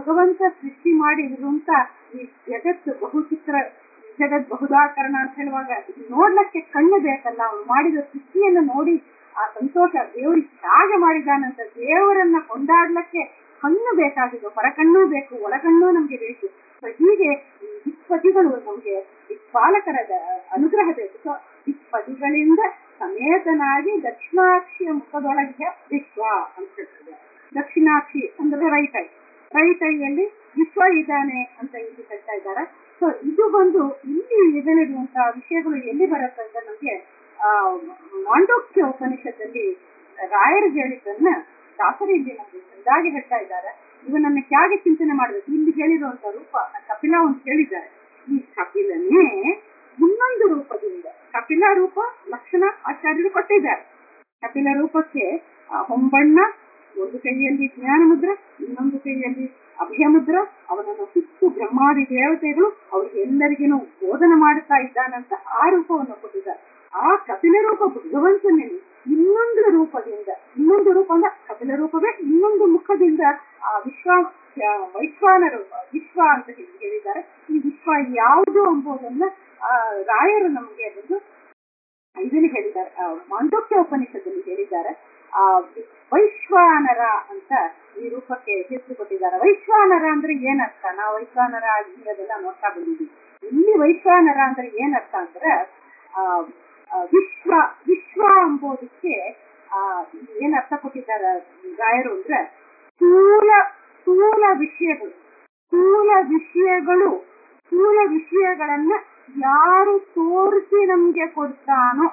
ಭಗವಂತ ಸೃಷ್ಟಿ ಮಾಡಿರುವಂತ ಈ ಜಗತ್ತು ಬಹುಚಿತ್ರ ಜಗತ್ ಬಹುದಾಕರಣ ಅಂತ ಹೇಳುವಾಗ ಇದು ನೋಡ್ಲಿಕ್ಕೆ ಕಣ್ಣು ಬೇಕಲ್ಲ ಅವನು ಮಾಡಿದ ಸೃಷ್ಟಿಯನ್ನು ನೋಡಿ ಆ ಸಂತೋಷ ದೇವರಿಗೆ ತ್ಯಾಗ ಮಾಡಿದಾನಂತ ದೇವರನ್ನ ಕೊಂಡಾಡ್ಲಿಕ್ಕೆ ಕಣ್ಣು ಬೇಕಾಗಿದೆ ಹೊರಕಣ್ಣು ಬೇಕು ಒಳಕಣ್ಣು ನಮ್ಗೆ ಬೇಕು So ಹೀಗೆ ಈ ದಿಕ್ಪತಿಗಳು ನಮ್ಗೆ ದಿಕ್ಪಾಲಕರ ಅನುಗ್ರಹ ಬೇಕು ಸೊ ದಿಕ್ಪತಿಗಳಿಂದ ಸಮೇತನಾಗಿ ದಕ್ಷಿಣಾಕ್ಷಿಯ ಮುಖದೊಳಗೆ ವಿಶ್ವ ಅಂತ ಹೇಳ್ತಾರೆ ದಕ್ಷಿಣಾಕ್ಷಿ ಅಂದ್ರೆ ರೈಟ್ ಐ ರೈಟ್ ಐಯಲ್ಲಿ ವಿಶ್ವ ಇದ್ದಾನೆ ಅಂತ ಇಲ್ಲಿ ಹೇಳ್ತಾ ಇದ್ದಾರೆ ಸೊ ಇದು ಒಂದು ಇಲ್ಲಿ ಇದರಲ್ಲಿರುವಂತಹ ವಿಷಯಗಳು ಎಲ್ಲಿ ಬರುತ್ತೆ ಅಂತ ನಮ್ಗೆ ಆ ಮಾಂಡೋಕ್ಯ ಉಪನಿಷತ್ತಲ್ಲಿ ರಾಯರು ಹೇಳಿದ್ದನ್ನ ದಾಸರು ಇಲ್ಲಿ ನಮ್ಗೆ ಚೆಂದಾಗಿ ಹೇಳ್ತಾ ಇದ್ದಾರೆ ಇವನನ್ನ ಹೇಗೆ ಚಿಂತನೆ ಮಾಡಬೇಕು ಇಲ್ಲಿ ಹೇಳಿರುವಂತ ರೂಪ ಕಪಿಲ ಒಂದು ಹೇಳಿದ್ದಾರೆ ಈ ಕಪಿಲನ್ನೇ ಇನ್ನೊಂದು ರೂಪದಿಂದ ಕಪಿಲ ರೂಪ ಲಕ್ಷಣ ಆಚಾರ್ಯರು ಕೊಟ್ಟಿದ್ದಾರೆ ಕಪಿಲ ರೂಪಕ್ಕೆ ಆ ಹೊಂಬಣ್ಣ ಒಂದು ಕೈಯಲ್ಲಿ ಜ್ಞಾನ ಮುದ್ರ ಇನ್ನೊಂದು ಕೈಯಲ್ಲಿ ಅಭಯ ಮುದ್ರ ಅವನನ್ನು ಸುತ್ತು ಬ್ರಹ್ಮಾದಿ ದೇವತೆಗಳು ಅವ್ರಿಗೆ ಎಲ್ಲರಿಗೂ ಬೋಧನೆ ಮಾಡುತ್ತಾ ಇದ್ದಾನಂತ ಆ ರೂಪವನ್ನು ಕೊಟ್ಟಿದ್ದಾರೆ ಆ ಕಪಿಲ ರೂಪ ಭಗವಂತನಲ್ಲಿ ಇನ್ನೊಂದು ರೂಪದಿಂದ ಇನ್ನೊಂದು ರೂಪ ಅಂದ್ರೆ ಕಪಿಲ ರೂಪವೇ ಇನ್ನೊಂದು ಮುಖದಿಂದ ಆ ವಿಶ್ವ ಆ, ವೈಶ್ವಾನ ರೂಪ ವಿಶ್ವ ಅಂತ ಹೇಳಿ ಹೇಳಿದ್ದಾರೆ ಈ ವಿಶ್ವ ಯಾವುದು ಎಂಬುದನ್ನ ಆ ರಾಯರು ನಮಗೆ ಅದನ್ನು ಇದನ್ನು ಹೇಳಿದ್ದಾರೆ ಆ, ಮಾಂಡೋಕ್ಯ ಉಪನಿಷತ್ತಲ್ಲಿ ಹೇಳಿದ್ದಾರೆ ಆ ವೈಶ್ವಾನರ ಅಂತ ಈ ರೂಪಕ್ಕೆ ಹೆಸರು ಕೊಟ್ಟಿದ್ದಾರೆ ವೈಶ್ವಾನರ ಅಂದ್ರೆ ಏನರ್ಥ ನಾವು ವೈಶ್ವಾನರ ಅಗ್ನಿ ಅದೆಲ್ಲ ನೋಡ್ತಾ ಬಂದಿದ್ದೀವಿ ಇಲ್ಲಿ ವೈಶ್ವಾನರ ಅಂದ್ರೆ ಏನರ್ಥ ಅಂದ್ರೆ ಆ ಆ, ವಿಶ್ವ ವಿಶ್ವ ಎಂಬುದಕ್ಕೆ ಆ ಏನ್ ಅರ್ಥ ಕೊಟ್ಟಿದ್ದಾರೆ ರಾಯರು ಅಂದ್ರೆ ಸ್ಥೂಲ ಸ್ಥೂಲ ವಿಷಯಗಳು ಸ್ಥೂಲ ವಿಷಯಗಳು ಸ್ಥೂಲ ವಿಷಯಗಳನ್ನ ಯಾರು ತೋರಿಸಿ ನಮ್ಗೆ ಕೊಡ್ತಾನೋ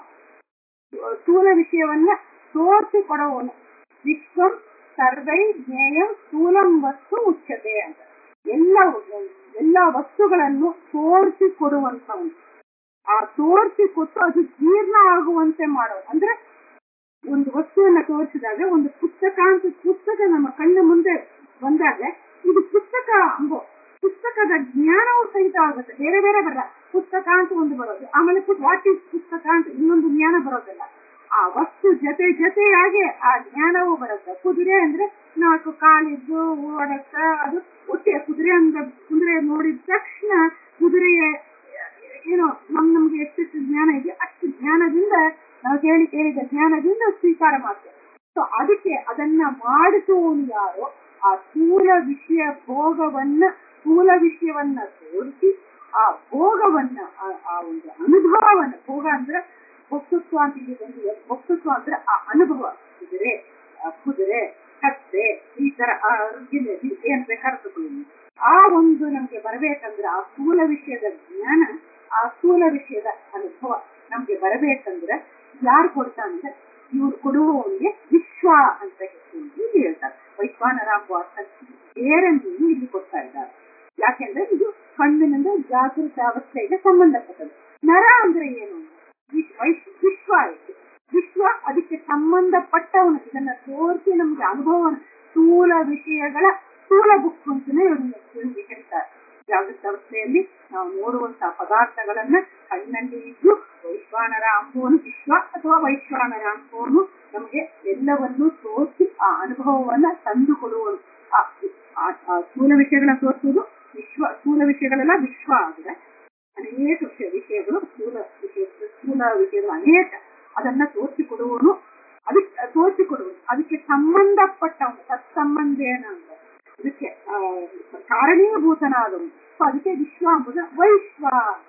ಸ್ಥೂಲ ವಿಷಯವನ್ನ ತೋರಿಸಿ ಕೊಡುವವನು ವಿಶ್ವಂ ಸರ್ವೈ ಜ್ಞೇಯಂ ಸ್ಥೂಲಂ ವಸ್ತು ಉಚ್ಯತೆ ಅಂತ ಎಲ್ಲ ಎಲ್ಲ ವಸ್ತುಗಳನ್ನು ತೋರಿಸಿ ಕೊಡುವಂತವನು ಆ ತೋರಿಸಿ ಕೊಟ್ಟು ಅದು ಜೀರ್ಣ ಆಗುವಂತೆ ಮಾಡೋ ಅಂದ್ರೆ ಒಂದು ವಸ್ತುವನ್ನ ತೋರಿಸಿದಾಗ ಒಂದು ಪುಸ್ತಕ ಅಂತ ಪುಸ್ತಕ ನಮ್ಮ ಕಣ್ಣ ಮುಂದೆ ಬಂದಾಗ ಇದು ಪುಸ್ತಕ ಅಂಬೋ ಪುಸ್ತಕದ ಜ್ಞಾನವೂ ಸಹಿತ ಆಗುತ್ತೆ ಬೇರೆ ಬೇರೆ ಬರಲ್ಲ ಪುಸ್ತಕ ಅಂತ ಒಂದು ಬರೋದು ಆಮೇಲೆ ವಾಟ್ ಇಸ್ ಪುಸ್ತಕ ಅಂತ ಇನ್ನೊಂದು ಜ್ಞಾನ ಬರೋದಿಲ್ಲ ಆ ವಸ್ತು ಜೊತೆ ಜೊತೆಯಾಗಿ ಆ ಜ್ಞಾನವೂ ಬರುತ್ತೆ ಕುದುರೆ ಅಂದ್ರೆ ನಾಲ್ಕು ಕಾಲಿದ್ದು ಓಡಕ್ಕ ಅದು ಒಟ್ಟೆ ಕುದುರೆ ಅಂದ್ರೆ ಕುದುರೆ ನೋಡಿದ ತಕ್ಷಣ ಕುದುರೆಯ ಏನೋ ನಮ್ ನಮ್ಗೆ ಎಷ್ಟೆಷ್ಟು ಜ್ಞಾನ ಇದೆ ಅಷ್ಟು ಜ್ಞಾನದಿಂದ ನಾವು ಕೇಳಿ ಕೇಳಿದ ಜ್ಞಾನದಿಂದ ಸ್ವೀಕಾರ ಮಾಡ್ತೇವೆ ಸೊ ಅದಕ್ಕೆ ಅದನ್ನ ಮಾಡಿಸುವವನು ಯಾರೋ ಆ ಸ್ಥೂಲ ವಿಷಯ ಭೋಗವನ್ನ ಸ್ಥೂಲ ವಿಷಯವನ್ನ ತೋರಿಸಿ ಆ ಭೋಗವನ್ನ ಆ- ಆ ಒಂದು ಅನುಭವವನ್ನ ಭೋಗ ಅಂದ್ರೆ ಭಕ್ತತ್ವ ಅಂತ ಇಲ್ಲಿ ಬಂದಿದೆ ಭಕ್ತತ್ವ ಅಂದ್ರೆ ಆ ಅನುಭವ ಕುದುರೆ ಆ ಕುದುರೆ ಕತ್ತೆ ಈ ತರ ಆ ಜಿಲ್ಲೆ ಏನ್ ಬೇಕಾದ್ರೂ ತಗೊಳ್ಳಿ. ಆ ಒಂದು ನಮ್ಗೆ ಬರ್ಬೇಕಂದ್ರೆ ಆ ಸ್ಥೂಲ ವಿಷಯದ ಜ್ಞಾನ ಆ ಸ್ಥೂಲ ವಿಷಯದ ಅನುಭವ ನಮ್ಗೆ ಬರಬೇಕಂದ್ರೆ ಯಾರು ಕೊಡ್ತಾನಂದ್ರೆ ಇವ್ರು ಕೊಡುವವನಿಗೆ ವಿಶ್ವ ಅಂತ ಹೆಸರು ಇಲ್ಲಿ ಹೇಳ್ತಾರೆ ವೈಶ್ವಾನರ ಎಂಬ ಅರ್ಥ ಬೇರೆಂದು ಇಲ್ಲಿ ಕೊಡ್ತಾ ಇದ್ದಾರೆ ಯಾಕೆಂದ್ರೆ ಇದು ಕಣ್ಣಿನಿಂದ ಜಾಗೃತ ಅವಸ್ಥೆಗೆ ಸಂಬಂಧಪಟ್ಟದ್ದು ನರ ಅಂದ್ರೆ ಏನು ವಿಶ್- ವೈಶ್- ವಿಶ್ವ ಆಯ್ತು ವಿಶ್ವ ಅದಕ್ಕೆ ಸಂಬಂಧಪಟ್ಟವನು ಇದನ್ನ ತೋರಿಸಿ ನಮ್ಗೆ ಅನುಭವ ಸ್ಥೂಲ ವಿಷಯಗಳ ಸ್ಥೂಲ ಬುಕ್ ಅಂತಾನೆ ಇವ್ರಿಗೆ ಹೇಳ್ತಾರೆ ಜಾಗೃತ ಅವಸ್ಥೆಯಲ್ಲಿ ನಾವು ನೋಡುವಂತಹ ಪದಾರ್ಥಗಳನ್ನ ಕಣ್ಣಲ್ಲಿ ಇದ್ದು ವೈಶ್ವಾನರ ಅಂಬುವನು ವಿಶ್ವ ಅಥವಾ ವೈಶ್ವಾನರ ಅಂಬುವನು ನಮಗೆ ಎಲ್ಲವನ್ನೂ ತೋರಿಸಿ ಆ ಅನುಭವವನ್ನ ತಂದು ಕೊಡುವನು ಆ ಆ- ಆ ಸ್ಥೂಲ ವಿಷಯಗಳನ್ನ ತೋರಿಸುವುದು ವಿಶ್ವ ಸ್ಥೂಲ ವಿಷಯಗಳೆಲ್ಲ ವಿಶ್ವ ಆಗಿದೆ ಅನೇಕ ವಿಷಯ ವಿಷಯಗಳು ಸ್ಥೂಲ ವಿಷಯ ಸ್ಥೂಲ ವಿಷಯಗಳು ಅನೇಕ ಅದನ್ನ ತೋರಿಸಿಕೊಡುವನು ಅದಕ್ಕೆ ತೋರಿಸಿಕೊಡುವನು ಅದಕ್ಕೆ ಸಂಬಂಧಪಟ್ಟವನು ತತ್ಸಂಬಂಧೇನ ಅಂತ ಇದಕ್ಕೆ ಆ, ಕಾರಣೀಭೂತನಾದವನು ಸೊ ಅದಕ್ಕೆ ವಿಶ್ವ ಎಂಬುದು ವೈಶ್ವ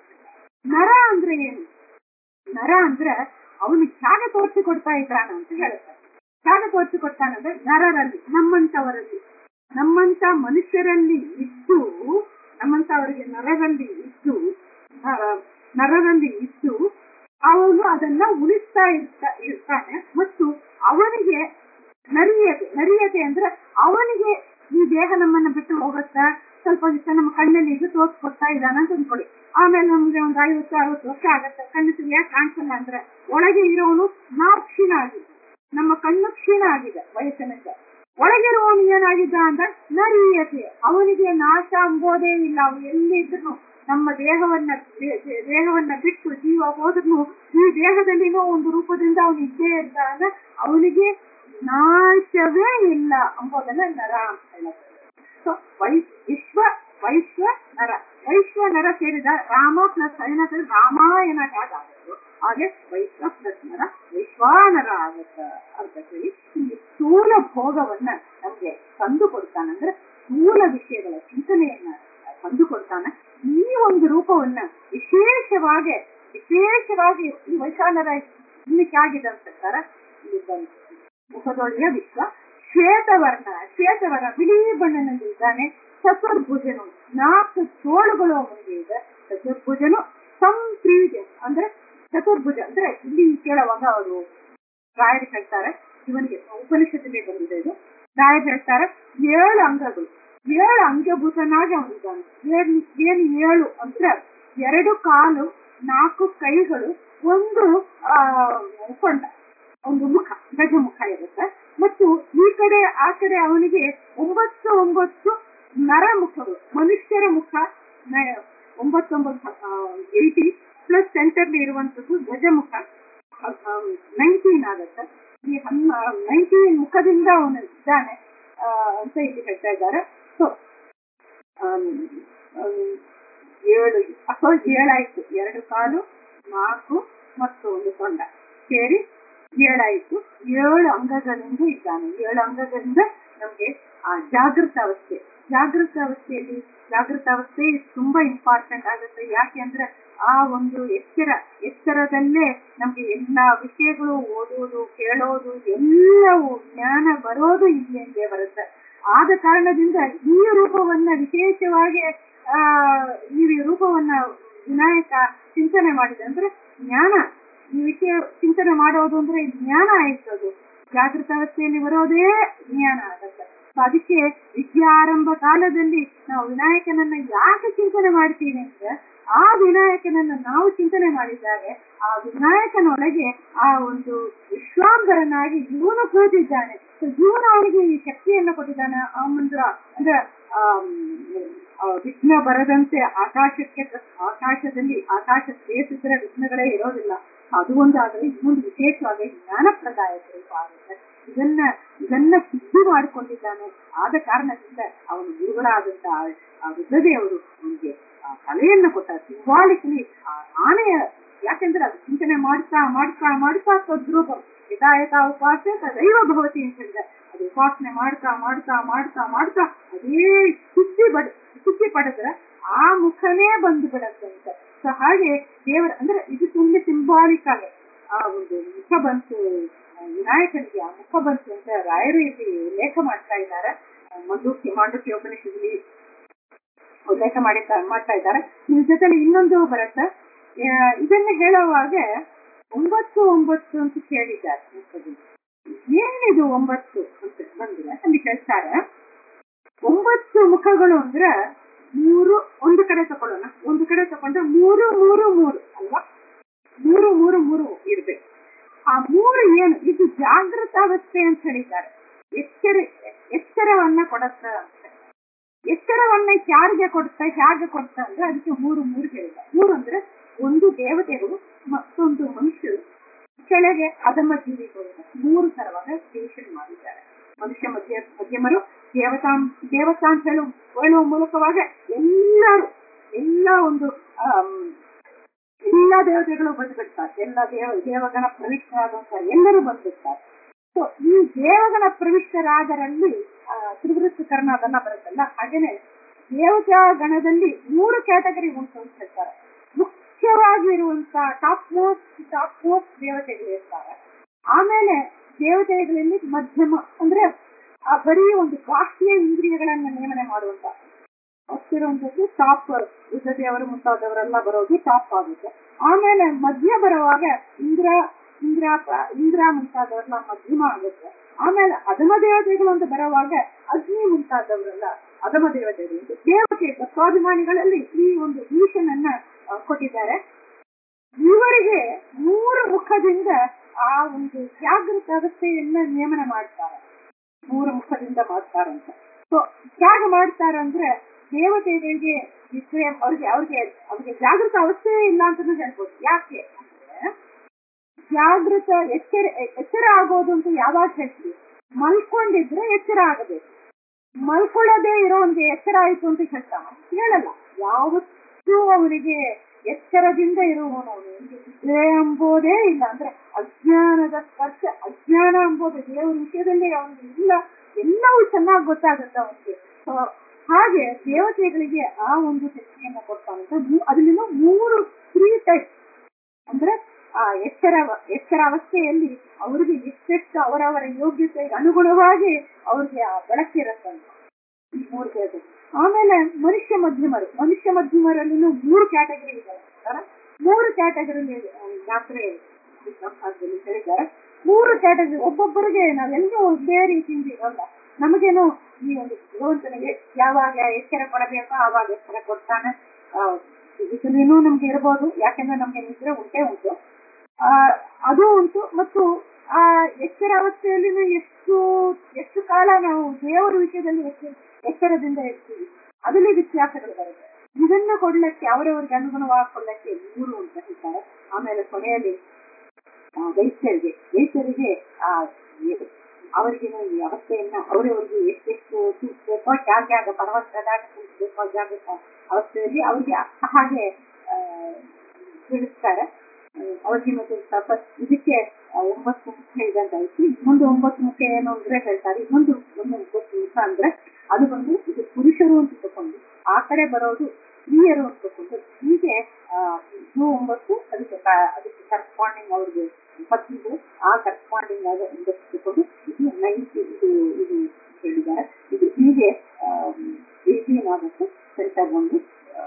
ನರ ಅಂದ್ರೆ ಏನು ನರ ಅಂದ್ರೆ ಅವನು ತ್ಯಾಗ ತೋರಿಸಿಕೊಡ್ತಾ ಇದ್ದಾನ ಅಂತ ಹೇಳುತ್ತೆ ತ್ಯಾಗ ತೋರಿಸಿಕೊಡ್ತಾನಂದ್ರೆ ನರರಲ್ಲಿ ನಮ್ಮಂತವರಲ್ಲಿ ನಮ್ಮಂತ ಮನುಷ್ಯರಲ್ಲಿ ಇದ್ದು ನಮ್ಮಂತವರಿಗೆ ನರರಲ್ಲಿ ಇದ್ದು ನರ- ನರರಲ್ಲಿ ಇದ್ದು ಅವನು ಅದನ್ನ ಉಳಿಸ್ತಾ ಇರ್ತಾ ಇರ್ತಾನೆ ಮತ್ತು ಅವನಿಗೆ ನರಿಯತೆ ನರಿಯತೆ ಅಂದ್ರೆ ಅವನಿಗೆ ಈ ದೇಹ ನಮ್ಮನ್ನ ಬಿಟ್ಟು ಹೋಗುತ್ತಾ ಸ್ವಲ್ಪ ದಿವಸ ನಮ್ಮ ಕಣ್ಣಲ್ಲಿ ಇದು ತೋರ್ಸ್ಕೊಡ್ತಾ ಇದ್ದಾನ ಅಂತ ಅಂದ್ಕೊಳ್ಳಿ ಆಮೇಲೆ ನಮ್ಗೆ ಒಂದು ಐವತ್ತು ಅರವತ್ತು ವರ್ಷ ಆಗತ್ತೆ ಕಣ್ಣು ಸರಿಯಾಗಿ ಕಾಣಿಸಲ್ಲ ಅಂದ್ರೆ ಒಳಗೆ ಇರೋನು ನಾವು ಕ್ಷೀಣ ಆಗಿದೆ ನಮ್ಮ ಕಣ್ಣು ಕ್ಷೀಣ ಆಗಿದೆ ವಯಸ್ಸಿನಿಂದ ಒಳಗಿರುವವನು ಏನಾಗಿದ್ದ ಅಂದ್ರೆ ನರಿಯತೆ ಅವನಿಗೆ ನಾಶ ಅಂಬೋದೇ ಇಲ್ಲ ಅವನು ಎಲ್ಲಿದ್ರು ನಮ್ಮ ದೇಹವನ್ನ ದೇ- ದೇ- ದೇಹವನ್ನ ಬಿಟ್ಟು ಜೀವ ಹೋದ್ರು ಈ ದೇಹದಲ್ಲಿನೋ ಒಂದು ರೂಪದಿಂದ ಅವನು ಇದ್ದೇ ಇದ್ದಾಗ ಅವನಿಗೆ ನಾಶವೇ ಇಲ್ಲ ಅಂಬೋದನ್ನ ನರ ಅಂತ ಹೇಳುತ್ತೆ ಸೊ ವೈ ವಿಶ್ವ ವೈಶ್ವ ನರ ವೈಶ್ವ ನರ ಸೇರಿದ ರಾಮ ಪ್ಲಸ್ ಅಯನ ಸೇರಿ ರಾಮಾಯಣ ಹೇಗಾಗುತ್ತೋ ಹಾಗೆ ವೈಶ್ವ ಪ್ಲಸ್ ನರ ವಿಶ್ವಾನರ ಆಗುತ್ತ ಅಂತ ಹೇಳಿ ಇಲ್ಲಿ ಸ್ಥೂಲ ಭೋಗವನ್ನ ನಮ್ಗೆ ತಂದು ಕೊಡ್ತಾನಂದ್ರೆ ಸ್ಥೂಲ ವಿಷಯಗಳ ಚಿಂತನೆಯನ್ನ ತಂದು ಕೊಡ್ತಾನೆ ಈ ಒಂದು ರೂಪವನ್ನ ವಿಶೇಷವಾಗಿ ವಿಶೇಷವಾಗಿ ಈ ವೈಶಾನರ ಇನ್ನಕ್ಕೆ ಆಗಿದೆ ಅಂತ ಪ್ರಕಾರ ಇಲ್ಲಿ ಬಂತು ಮುಖದೊಳಗೆ ವಿಶ್ವ ಶ್ವೇತವರ್ಣ ಶ್ವೇತವರ್ಣ ಬಿಳಿ ಬಣ್ಣನಲ್ಲಿ ಇದ್ದಾನೆ ಚತುರ್ಭುಜನು ನಾಲ್ಕು ತೋಳುಗಳು ಅವನಿಗೆ ಇದೆ ಚತುರ್ಭುಜನು ಸಂಪ್ರೀಜ ಅಂದ್ರೆ ಚತುರ್ಭುಜ ಅಂದ್ರೆ ಇಲ್ಲಿ ಕೇಳುವಾಗ ಅವರು ರಾಯರು ಹೇಳ್ತಾರೆ ಇವನಿಗೆ ಉಪನಿಷತ್ತಿಗೆ ಬಂದಿದೆ ಇದು ರಾಯರು ಹೇಳ್ತಾರೆ ಏಳು ಅಂಗಗಳು ಏಳು ಅಂಗಭೂತನಾಗಿ ಅವನಿದ್ದಾನೆ ಏನ್ ಏನ್ ಏಳು ಅಂದ್ರೆ ಎರಡು ಕಾಲು ನಾಲ್ಕು ಕೈಗಳು ಒಂದು ಆ ಕೊಂಡ ಒಂದು ಮುಖ ಗಜಮುಖ ಇರುತ್ತೆ ಮತ್ತು ಈ ಕಡೆ ಆ ಕಡೆ ಅವನಿಗೆ ಒಂಬತ್ತು ಒಂಬತ್ತು ನರ ಮುಖಗಳು ಮನುಷ್ಯರ ಮುಖ ನ- ಒಂಬತ್ತೊಂಬತ್ತು ಏಯ್ಟಿ ಪ್ಲಸ್ ಸೆಂಟರ್ ಇರುವಂತದ್ದು ಗಜಮುಖ ನೈನ್ಟೀನ್ ಆಗತ್ತೆ ಈ ನೈನ್ಟೀನ್ ಮುಖದಿಂದ ಅವನು ಇದ್ದಾನೆ ಆ, ಅಂತ ಇಲ್ಲಿ ಹೇಳ್ತಾ ಇದ್ದಾರೆ ಸೊ ಏಳು ಅಥವಾ ಏಳಾಯ್ತು ಎರಡು ಕಾಲು ನಾಲ್ಕು ಮತ್ತು ಒಂದು ಸೊಂಡ ಸೇರಿ ಏಳಾಯ್ತು ಏಳು ಅಂಗಗಳಿಂದ ಇದ್ದಾನೆ ಏಳು ಅಂಗಗಳಿಂದ ನಮ್ಗೆ ಆ ಜಾಗೃತ ಅವಸ್ಥೆ ಜಾಗೃತ ಅವಸ್ಥೆಯಲ್ಲಿ ಜಾಗೃತ ಅವಸ್ಥೆ ತುಂಬಾ ಇಂಪಾರ್ಟೆಂಟ್ ಆಗುತ್ತೆ ಯಾಕೆ ಅಂದ್ರೆ ಆ ಒಂದು ಎಚ್ಚರ ಎಚ್ಚರದಲ್ಲೇ ನಮ್ಗೆ ಎಲ್ಲಾ ವಿಷಯಗಳು ಓದೋದು ಕೇಳೋದು ಎಲ್ಲವೂ ಜ್ಞಾನ ಬರೋದು ಇಲ್ಲಿಂದೇ ಬರುತ್ತೆ ಆದ ಕಾರಣದಿಂದ ಈ ರೂಪವನ್ನ ವಿಶೇಷವಾಗಿ ಆ ಈ ರೂಪವನ್ನ ವಿನಾಯಕ ಚಿಂತನೆ ಮಾಡಿದೆ ಅಂದ್ರೆ ಜ್ಞಾನ ಈ ವಿಷಯ ಚಿಂತನೆ ಮಾಡೋದು ಅಂದ್ರೆ ಜ್ಞಾನ ಆಯ್ತು ಅದು ಜಾಗೃತ ಅವಸ್ಥೆಯಲ್ಲಿ ಬರೋದೇ ಜ್ಞಾನ ಆಗತ್ತೆ So ಅದಕ್ಕೆ ವಿದ್ಯಾರಂಭ ಕಾಲದಲ್ಲಿ ನಾವು ವಿನಾಯಕನನ್ನ ಯಾಕೆ ಚಿಂತನೆ ಮಾಡ್ತೀವಿ ಅಂದ್ರೆ ಆ ವಿನಾಯಕನನ್ನ ನಾವು ಚಿಂತನೆ ಮಾಡಿದಾಗ ಆ ವಿನಾಯಕನೊಳಗೆ ಆ ಒಂದು ವಿಶ್ವಾಂಬರನಾಗಿ ಇವನು ಕೂತಿದ್ದಾನೆ So ಇವನು ಅವನಿಗೆ ಈ ಶಕ್ತಿಯನ್ನು ಕೊಟ್ಟಿದ್ದಾನೆ ಆ ಮಂತ್ರ ಅಂದ್ರೆ ಆಮ್, ಆ ವಿಘ್ನ ಬರದಂತೆ ಆಕಾಶಕ್ಕೆ ಆಕಾಶದಲ್ಲಿ ಆಕಾಶ ಸೇರಿಸಿದ್ರೆ ವಿಘ್ನಗಳೇ ಇರೋದಿಲ್ಲ ಅದು ಒಂದಾದ್ರೆ ಇನ್ನೊಂದು ವಿಶೇಷವಾಗಿ ಜ್ಞಾನಪ್ರದಾಯಕ ರೂಪ ಆಗುತ್ತೆ ಇದನ್ನ ಇದನ್ನ ಸಿದ್ಧಿ ಮಾಡಿಕೊಂಡಿದ್ದಾನೆ ಆದ ಕಾರಣದಿಂದ ಅವನು ಗುರುಗಳಾದಂತ ಆ ರುದ್ರದೇವರು ಅವನಿಗೆ ಆ ಕಲೆಯನ್ನ ಕೊಟ್ಟ ಸಿಂಬಾಲಿಕ್ಲಿ ಆ ಆನೆಯ ಯಾಕೆಂದ್ರೆ ಅದು ಚಿಂತನೆ ಮಾಡ್ತಾ ಮಾಡ್ತಾ ಮಾಡ್ತಾ ತದ್ರೂಪ ಯಥಾಯಥ ಉಪಾಸ ತದೈವ ಭವತಿ ಅಂತ ಹೇಳಿದ್ರೆ ಅದು ಉಪಾಸನೆ ಮಾಡ್ತಾ ಮಾಡ್ತಾ ಮಾಡ್ತಾ ಮಾಡ್ತಾ ಅದೇ ಸುದ್ದಿ ಬಡ ಸುದ್ದಿ ಪಡೆದ್ರೆ ಆ ಮುಖನೇ ಬಂದು ಬಿಡತ್ತಂತೆ ಸೊ ಹಾಗೆ ದೇವರ ಅಂದ್ರೆ ಇದು ತುಂಬಾ ಸಿಂಬಾಲಿಕ್ ಆಗಿ ಆ ಒಂದು ಮುಖ ಬಂತು ಆ ವಿನಾಯಕನಿಗೆ ಆ ಮುಖ ಬಂತು ಅಂತ ರಾಯರು ಇಲ್ಲಿ ಉಲ್ಲೇಖ ಮಾಡ್ತಾ ಇದ್ದಾರೆ ಮಂಡುಕಿ ಮಾಂಡುಕ್ಯ ಉಪನಿಷದಲ್ಲಿ ಉಲ್ಲೇಖ ಮಾಡಿ ಮಾಡ್ತಾ ಇದ್ದಾರೆ ಇದ್ರ ಜೊತೆಲಿ ಇನ್ನೊಂದು ಬರುತ್ತೆ ಆ, ಇದನ್ನ ಹೇಳುವಾಗ ಒಂಬತ್ತು ಒಂಬತ್ತು ಅಂತ ಕೇಳಿದ್ದಾರೆ ಏನಿದು ಒಂಬತ್ತು ಅಂತ ಬಂದಿಲ್ಲ ಅಲ್ಲಿ ಹೇಳ್ತಾರೆ ಒಂಬತ್ತು ಮುಖಗಳು ಅಂದ್ರೆ ಮೂರು ಒಂದು ಕಡೆ ತಕೊಳ್ಳೋಣ ಒಂದು ಕಡೆ ತಕೊಂಡ್ರೆ ಮೂರು ಮೂರು ಮೂರು ಅಲ್ವಾ ಮೂರು ಮೂರು ಮೂರು ಇರ್ಬೇಕು ಆ ಮೂರು ಏನು ಇದು ಜಾಗೃತ ಅವಸ್ಥೆ ಅಂತ ಹೇಳಿದ್ದಾರೆ ಎಚ್ಚರ ಎಚ್ಚರವನ್ನ ಕೊಡತ್ತ ಅಂತ ಎಚ್ಚರವನ್ನ ಯಾರಿಗೆ ಕೊಡ್ತಾ ಹೇಗೆ ಕೊಡ್ತಾ ಅಂದ್ರೆ ಅದಕ್ಕೆ ಮೂರು ಮೂರು ಹೇಳಿಲ್ಲ ಮೂರು ಅಂದ್ರೆ ಒಂದು ದೇವತೆಗಳು ಮತ್ತೊಂದು ಮನುಷ್ಯರು ಕೆಳಗೆ ಅಧಮ ಜೀವಿಗಳು ಮೂರು ತರವಾದ ಡಿವಿಷನ್ ಮಾಡಿದ್ದಾರೆ ಮನುಷ್ಯ ಮಧ್ಯ ಮಧ್ಯಮರು ದೇವತಾ ದೇವತಾ ಅಂತ ಹೇಳು ಹೇಳುವ ಮೂಲಕವಾಗ ಎಲ್ಲರೂ ಎಲ್ಲ ಒಂದು ಆಮ್, ಎಲ್ಲ ದೇವತೆಗಳು ಬಂದ್ಬಿಡ್ತಾರೆ ಎಲ್ಲ ದೇವ ದೇವಗಣ ಪ್ರವಿಷ್ಟರಾದಂತ ಎಲ್ಲರೂ ಬಂದ್ಬಿಡ್ತಾರೆ ಸೊ ಈ ದೇವಗಣ ಪ್ರವಿಷ್ಟರಾದರಲ್ಲಿ ತ್ರಿವೃತ್ತಕರಣ ಅದೆಲ್ಲ ಬರುತ್ತಲ್ಲ ಹಾಗೇನೆ ದೇವತಾ ಗಣದಲ್ಲಿ ಮೂರು ಕ್ಯಾಟಗರಿ ಉಂಟು ಅಂತ ಹೇಳ್ತಾರೆ ಮುಖ್ಯವಾಗಿ ಇರುವಂತ ಟಾಪ್ ಮೋಸ್ಟ್ ಟಾಪ್ ಮೋಸ್ಟ್ ದೇವತೆಗಳು ಇರ್ತಾರೆ ಆಮೇಲೆ ದೇವತೆಗಳಲ್ಲಿ ಮಧ್ಯಮ ಅಂದ್ರೆ ಆ ಬರೀ ಒಂದು ಬಾಹ್ಯ ಇಂದ್ರಿಯಗಳನ್ನ ನೇಮನೆ ಮಾಡುವಂತ ಅಷ್ಟಿರುವಂತದ್ದು ಟಾಪ್ ರುದ್ರದೇವರು ಮುಂತಾದವರೆಲ್ಲ ಬರೋದು ಟಾಪ್ ಆಗುತ್ತೆ ಆಮೇಲೆ ಮಧ್ಯ ಬರುವಾಗ ಇಂದ್ರ ಇಂದ್ರ ಪ- ಇಂದ್ರ ಮುಂತಾದವರೆಲ್ಲ ಮಧ್ಯಮ ಆಗುತ್ತೆ ಆಮೇಲೆ ಅಧಮ ದೇವತೆಗಳು ಅಂತ ಬರುವಾಗ ಅಗ್ನಿ ಮುಂತಾದವರೆಲ್ಲ ಅಧಮ ದೇವತೆಗಳು ಅಂತ ದೇವತೆ ತತ್ವಾಭಿಮಾನಿಗಳಲ್ಲಿ ಈ ಒಂದು ಈಶನನ್ನ ಆ, ಕೊಟ್ಟಿದ್ದಾರೆ ಇವರಿಗೆ ಮೂರು ಮುಖದಿಂದ ಆ ಒಂದು ಜಾಗೃತ ಅವಸ್ಥೆಯನ್ನ ನೇಮನ ಮಾಡ್ತಾರೆ ಮೂರು ಮುಖದಿಂದ ಮಾಡ್ತಾರಂತ ಸೊ ಹೇಗೆ ಮಾಡ್ತಾರಂದ್ರೆ ದೇವತೆಗಳಿಗೆ ವಿಷಯ ಅವ್ರಿಗೆ ಅವ್ರಿಗೆ ಅವ್ರಿಗೆ ಜಾಗೃತ ಅವಸ್ಥೆ ಇಲ್ಲ ಅಂತಾನು ಹೇಳ್ಬೋದು ಯಾಕೆ ಅಂದ್ರೆ ಜಾಗೃತ ಎಚ್ಚರ ಎಚ್ಚರ ಆಗೋದು ಅಂತ ಯಾವಾಗ ಹೇಳ್ತೀವಿ ಮಲ್ಕೊಂಡಿದ್ರೆ ಎಚ್ಚರ ಆಗಬೇಕು ಮಲ್ಕೊಳ್ಳೋದೇ ಇರೋನ್ಗೆ ಎಚ್ಚರ ಆಯ್ತು ಅಂತ ಹೇಳ್ತಾನ ಹೇಳಲ್ಲ ಯಾವತ್ತೂ ಅವನಿಗೆ ಎಚ್ಚರದಿಂದ ಇರುವವನು ಅವನು ನಿದ್ರೆ ಎಂಬುದೇ ಇಲ್ಲ ಅಂದ್ರೆ ಅಜ್ಞಾನದ ಸ್ಪರ್ಶ ಅಜ್ಞಾನ ಎಂಬುದು ದೇವರ ವಿಷಯದಲ್ಲಿ ಅವನಿಗೆ ಇಲ್ಲ ಎಲ್ಲವೂ ಚೆನ್ನಾಗಿ ಗೊತ್ತಾಗುತ್ತೆ ಅವನಿಗೆ ಸೊ ಹಾಗೆ ದೇವತೆಗಳಿಗೆ ಆ ಒಂದು ಶಕ್ತಿಯನ್ನ ಕೊಡ್ತಾನಂತ ಅದರಿಂದ ಮೂರು ತ್ರೀ ಟೈಪ್ ಅಂದ್ರೆ ಆ ಎಚ್ಚರ ಎಚ್ಚರ ಅವಸ್ಥೆಯಲ್ಲಿ ಅವರಿಗೆ ಎಷ್ಟೆಷ್ಟು ಅವರವರ ಯೋಗ್ಯತೆಗೆ ಅನುಗುಣವಾಗಿ ಅವ್ರಿಗೆ ಆ ಬೆಳಕಿರತ್ತಂತ ಈ ಮೂರು ದೇವತೆ ಆಮೇಲೆ ಮನುಷ್ಯ ಮಧ್ಯಮರು ಮನುಷ್ಯ ಮಧ್ಯಮರಲ್ಲಿನೂ ಮೂರು ಕ್ಯಾಟಗರಿ ಇದ್ದಾರೆ ಮೂರು ಕ್ಯಾಟಗರಿ ಯಾತ್ರೆ ಹೇಳಿದ್ದಾರೆ ಮೂರು ಕ್ಯಾಟಗರಿ ಒಬ್ಬೊಬ್ಬರಿಗೆ ನಾವೆಲ್ಲರೂ ಒಂದೇ ರೀತಿಯಿಂದ ಇರಲ್ಲ ನಮಗೇನು ಈ ಒಂದು ಭಗವಂತನಿಗೆ ಯಾವಾಗ ಎಚ್ಚರ ಕೊಡಬೇಕೋ ಆವಾಗ ಎಚ್ಚರ ಕೊಡ್ತಾನೆ ಇದನ್ನೇನು ನಮ್ಗೆ ಇರಬಹುದು ಯಾಕೆಂದ್ರೆ ನಮ್ಗೆ ನಿದ್ರೆ ಉಂಟೆ ಉಂಟು ಆ ಅದು ಉಂಟು ಮತ್ತು ಆ ಎಚ್ಚರ ಅವಸ್ಥೆಯಲ್ಲಿನೂ ಎಷ್ಟು ಎಷ್ಟು ಕಾಲ ನಾವು ದೇವರ ವಿಷಯದಲ್ಲಿ ಎಷ್ಟು ಎಚ್ಚರದಿಂದ ಇರ್ತೀವಿ ಅದರಲ್ಲಿ ವ್ಯತ್ಯಾಸಗಳು ಬರುತ್ತೆ ಇದನ್ನ ಕೊಡ್ಲಿಕ್ಕೆ ಅವರವರಿಗೆ ಅನುಗುಣವಾಗಿ ಕೊಡ್ಲಿಕ್ಕೆ ಮೂರು ಅಂತ ಹೇಳ್ತಾರೆ ಆಮೇಲೆ ಕೊನೆಯಲ್ಲಿ ವೈದ್ಯರಿಗೆ ವೈದ್ಯರಿಗೆ ಆ ಅವರಿಗೆ ಈ ಅವಸ್ಥೆಯನ್ನ ಅವರವರಿಗೆ ಎಷ್ಟೆಷ್ಟು ಬೇಕೋ ಜಾಗ ಜಾಗ ಪರ್ವತದಾಗ ಬೇಕೋ ಜಾಗ ಅವಸ್ಥೆಯಲ್ಲಿ ಅವ್ರಿಗೆ ಹಾಗೆ ತಿಳಿಸ್ತಾರೆ ಅವ್ರಿಗೆ ಮತ್ತೆ ಸ್ವಲ್ಪ ಇದಕ್ಕೆ ಒಂಬತ್ತು ಮುಖ್ಯ ಇದೆ ಅಂತ ಐತಿ ಇನ್ನೊಂದು ಒಂಬತ್ತು ಮುಖ್ಯ ಏನು ಅಂದ್ರೆ ಹೇಳ್ತಾರೆ ಇನ್ನೊಂದು ಒಂದು ಒಂಬತ್ತು ಮುಖ ಅಂದ್ರೆ ಅದು ಬಂದು ಇದು ಪುರುಷರು ಅಂತ ತಕೊಂಡು ಆ ಕಡೆ ಬರೋದು ಸ್ತ್ರೀಯರು ಅಂತ ತಕೊಂಡು ಹೀಗೆ ಇದು ಒಂಬತ್ತು ಅದಕ್ಕೆ ಅದಕ್ಕೆ ಕರೆಸ್ಪಾಂಡಿಂಗ್ ಅವ್ರಿಗೆ ಪತ್ನಿಗಳು ಆ ಕರೆಸ್ಪಾಂಡಿಂಗ್ ಆಗ ಒಂಬತ್ತು ತಕೊಂಡು ಇದು ನೈಟ್ ಇದು ಇದು ಹೇಳಿದ್ದಾರೆ ಇದು ಹೀಗೆ ಏನಾಗುತ್ತೆ ಸೆಂಟರ್ಗೊಂಡು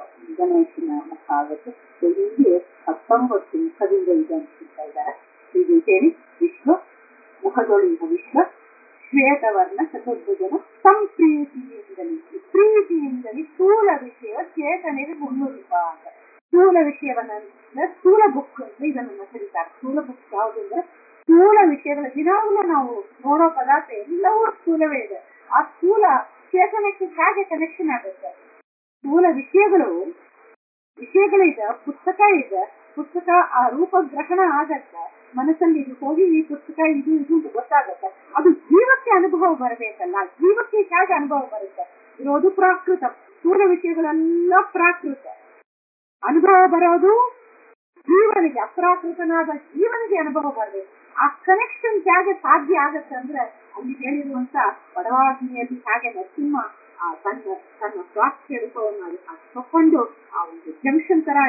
ಗಣೇಶನ ಮುಖ ಆಗುತ್ತೆ ಹೀಗೆ ಹತ್ತೊಂಬತ್ತು ಮುಖದಿಂದ ಇದೆ ಅಂತ ಹೇಳ್ತಾ ಇದ್ದಾರೆ ಹೀಗೆ ಹೇಳಿ ವಿಶ್ವ ಮುಖದೊಳಿಯುವ ವಿಶ್ವ ಶ್ವೇತವರ್ಣ ಚತುರ್ಭುಜನ ಸಂಪ್ರೀತಿಯಿಂದಲೇ ಪ್ರೀತಿಯಿಂದಲೇ ಸ್ಥೂಲ ವಿಷಯ ಚೇತನಿಗೆ ಮುನ್ನುಡಿಪ ಅಂತ ಸ್ಥೂಲ ವಿಷಯವನ್ನ ಸ್ಥೂಲ ಬುಕ್ ಅಂತ ಇದನ್ನ ಕರೀತಾರೆ ಸ್ಥೂಲ ಬುಕ್ ಯಾವುದು ಅಂದ್ರೆ ಸ್ಥೂಲ ವಿಷಯಗಳ ದಿನಾಗಲೂ ನಾವು ನೋಡೋ ಪದಾರ್ಥ ಎಲ್ಲವೂ ಸ್ಥೂಲವೇ ಇದೆ ಆ ಸ್ಥೂಲ ಚೇತನಕ್ಕೆ ಹೇಗೆ ಕನೆಕ್ಷನ್ ಆಗುತ್ತೆ ಸ್ಥೂಲ ವಿಷಯಗಳು ವಿಷಯಗಳಿದೆ ಪುಸ್ತಕ ಇದೆ ಪುಸ್ತಕ ಆ ರೂಪಗ್ರಹಣ ಆಗತ್ತೆ ಮನಸ್ಸಲ್ಲಿ ಇದು ಹೋಗಿ ಈ ಪುಸ್ತಕ ಇದು ಇದು ಅಂತ ಗೊತ್ತಾಗತ್ತೆ ಅದು ಜೀವಕ್ಕೆ ಅನುಭವ ಬರಬೇಕಲ್ಲ ಜೀವಕ್ಕೆ ಹೇಗೆ ಅನುಭವ ಬರುತ್ತೆ ಇರೋದು ಪ್ರಾಕೃತ ಸ್ಥೂಲ ವಿಷಯಗಳೆಲ್ಲ ಪ್ರಾಕೃತ ಅನುಭವ ಬರೋದು ಜೀವನಿಗೆ ಅಪ್ರಾಕೃತನಾದ ಜೀವನಿಗೆ ಅನುಭವ ಬರಬೇಕು ಆ ಕನೆಕ್ಷನ್ ಹೇಗೆ ಸಾಧ್ಯ ಆಗತ್ತೆ ಅಂದ್ರೆ ಅಲ್ಲಿ ಹೇಳಿರುವಂತ ಪಡವಾಗ್ನಿಯಲ್ಲಿ ಹೇಗೆ ನರಸಿಂಹ ಆ ತನ್ನ ತನ್ನ ಸ್ವಾಸ್ಥ್ಯ ರೂಪವನ್ನು ತಕೊಂಡು ಆ ಒಂದು ಜಂಕ್ಷನ್ ತರ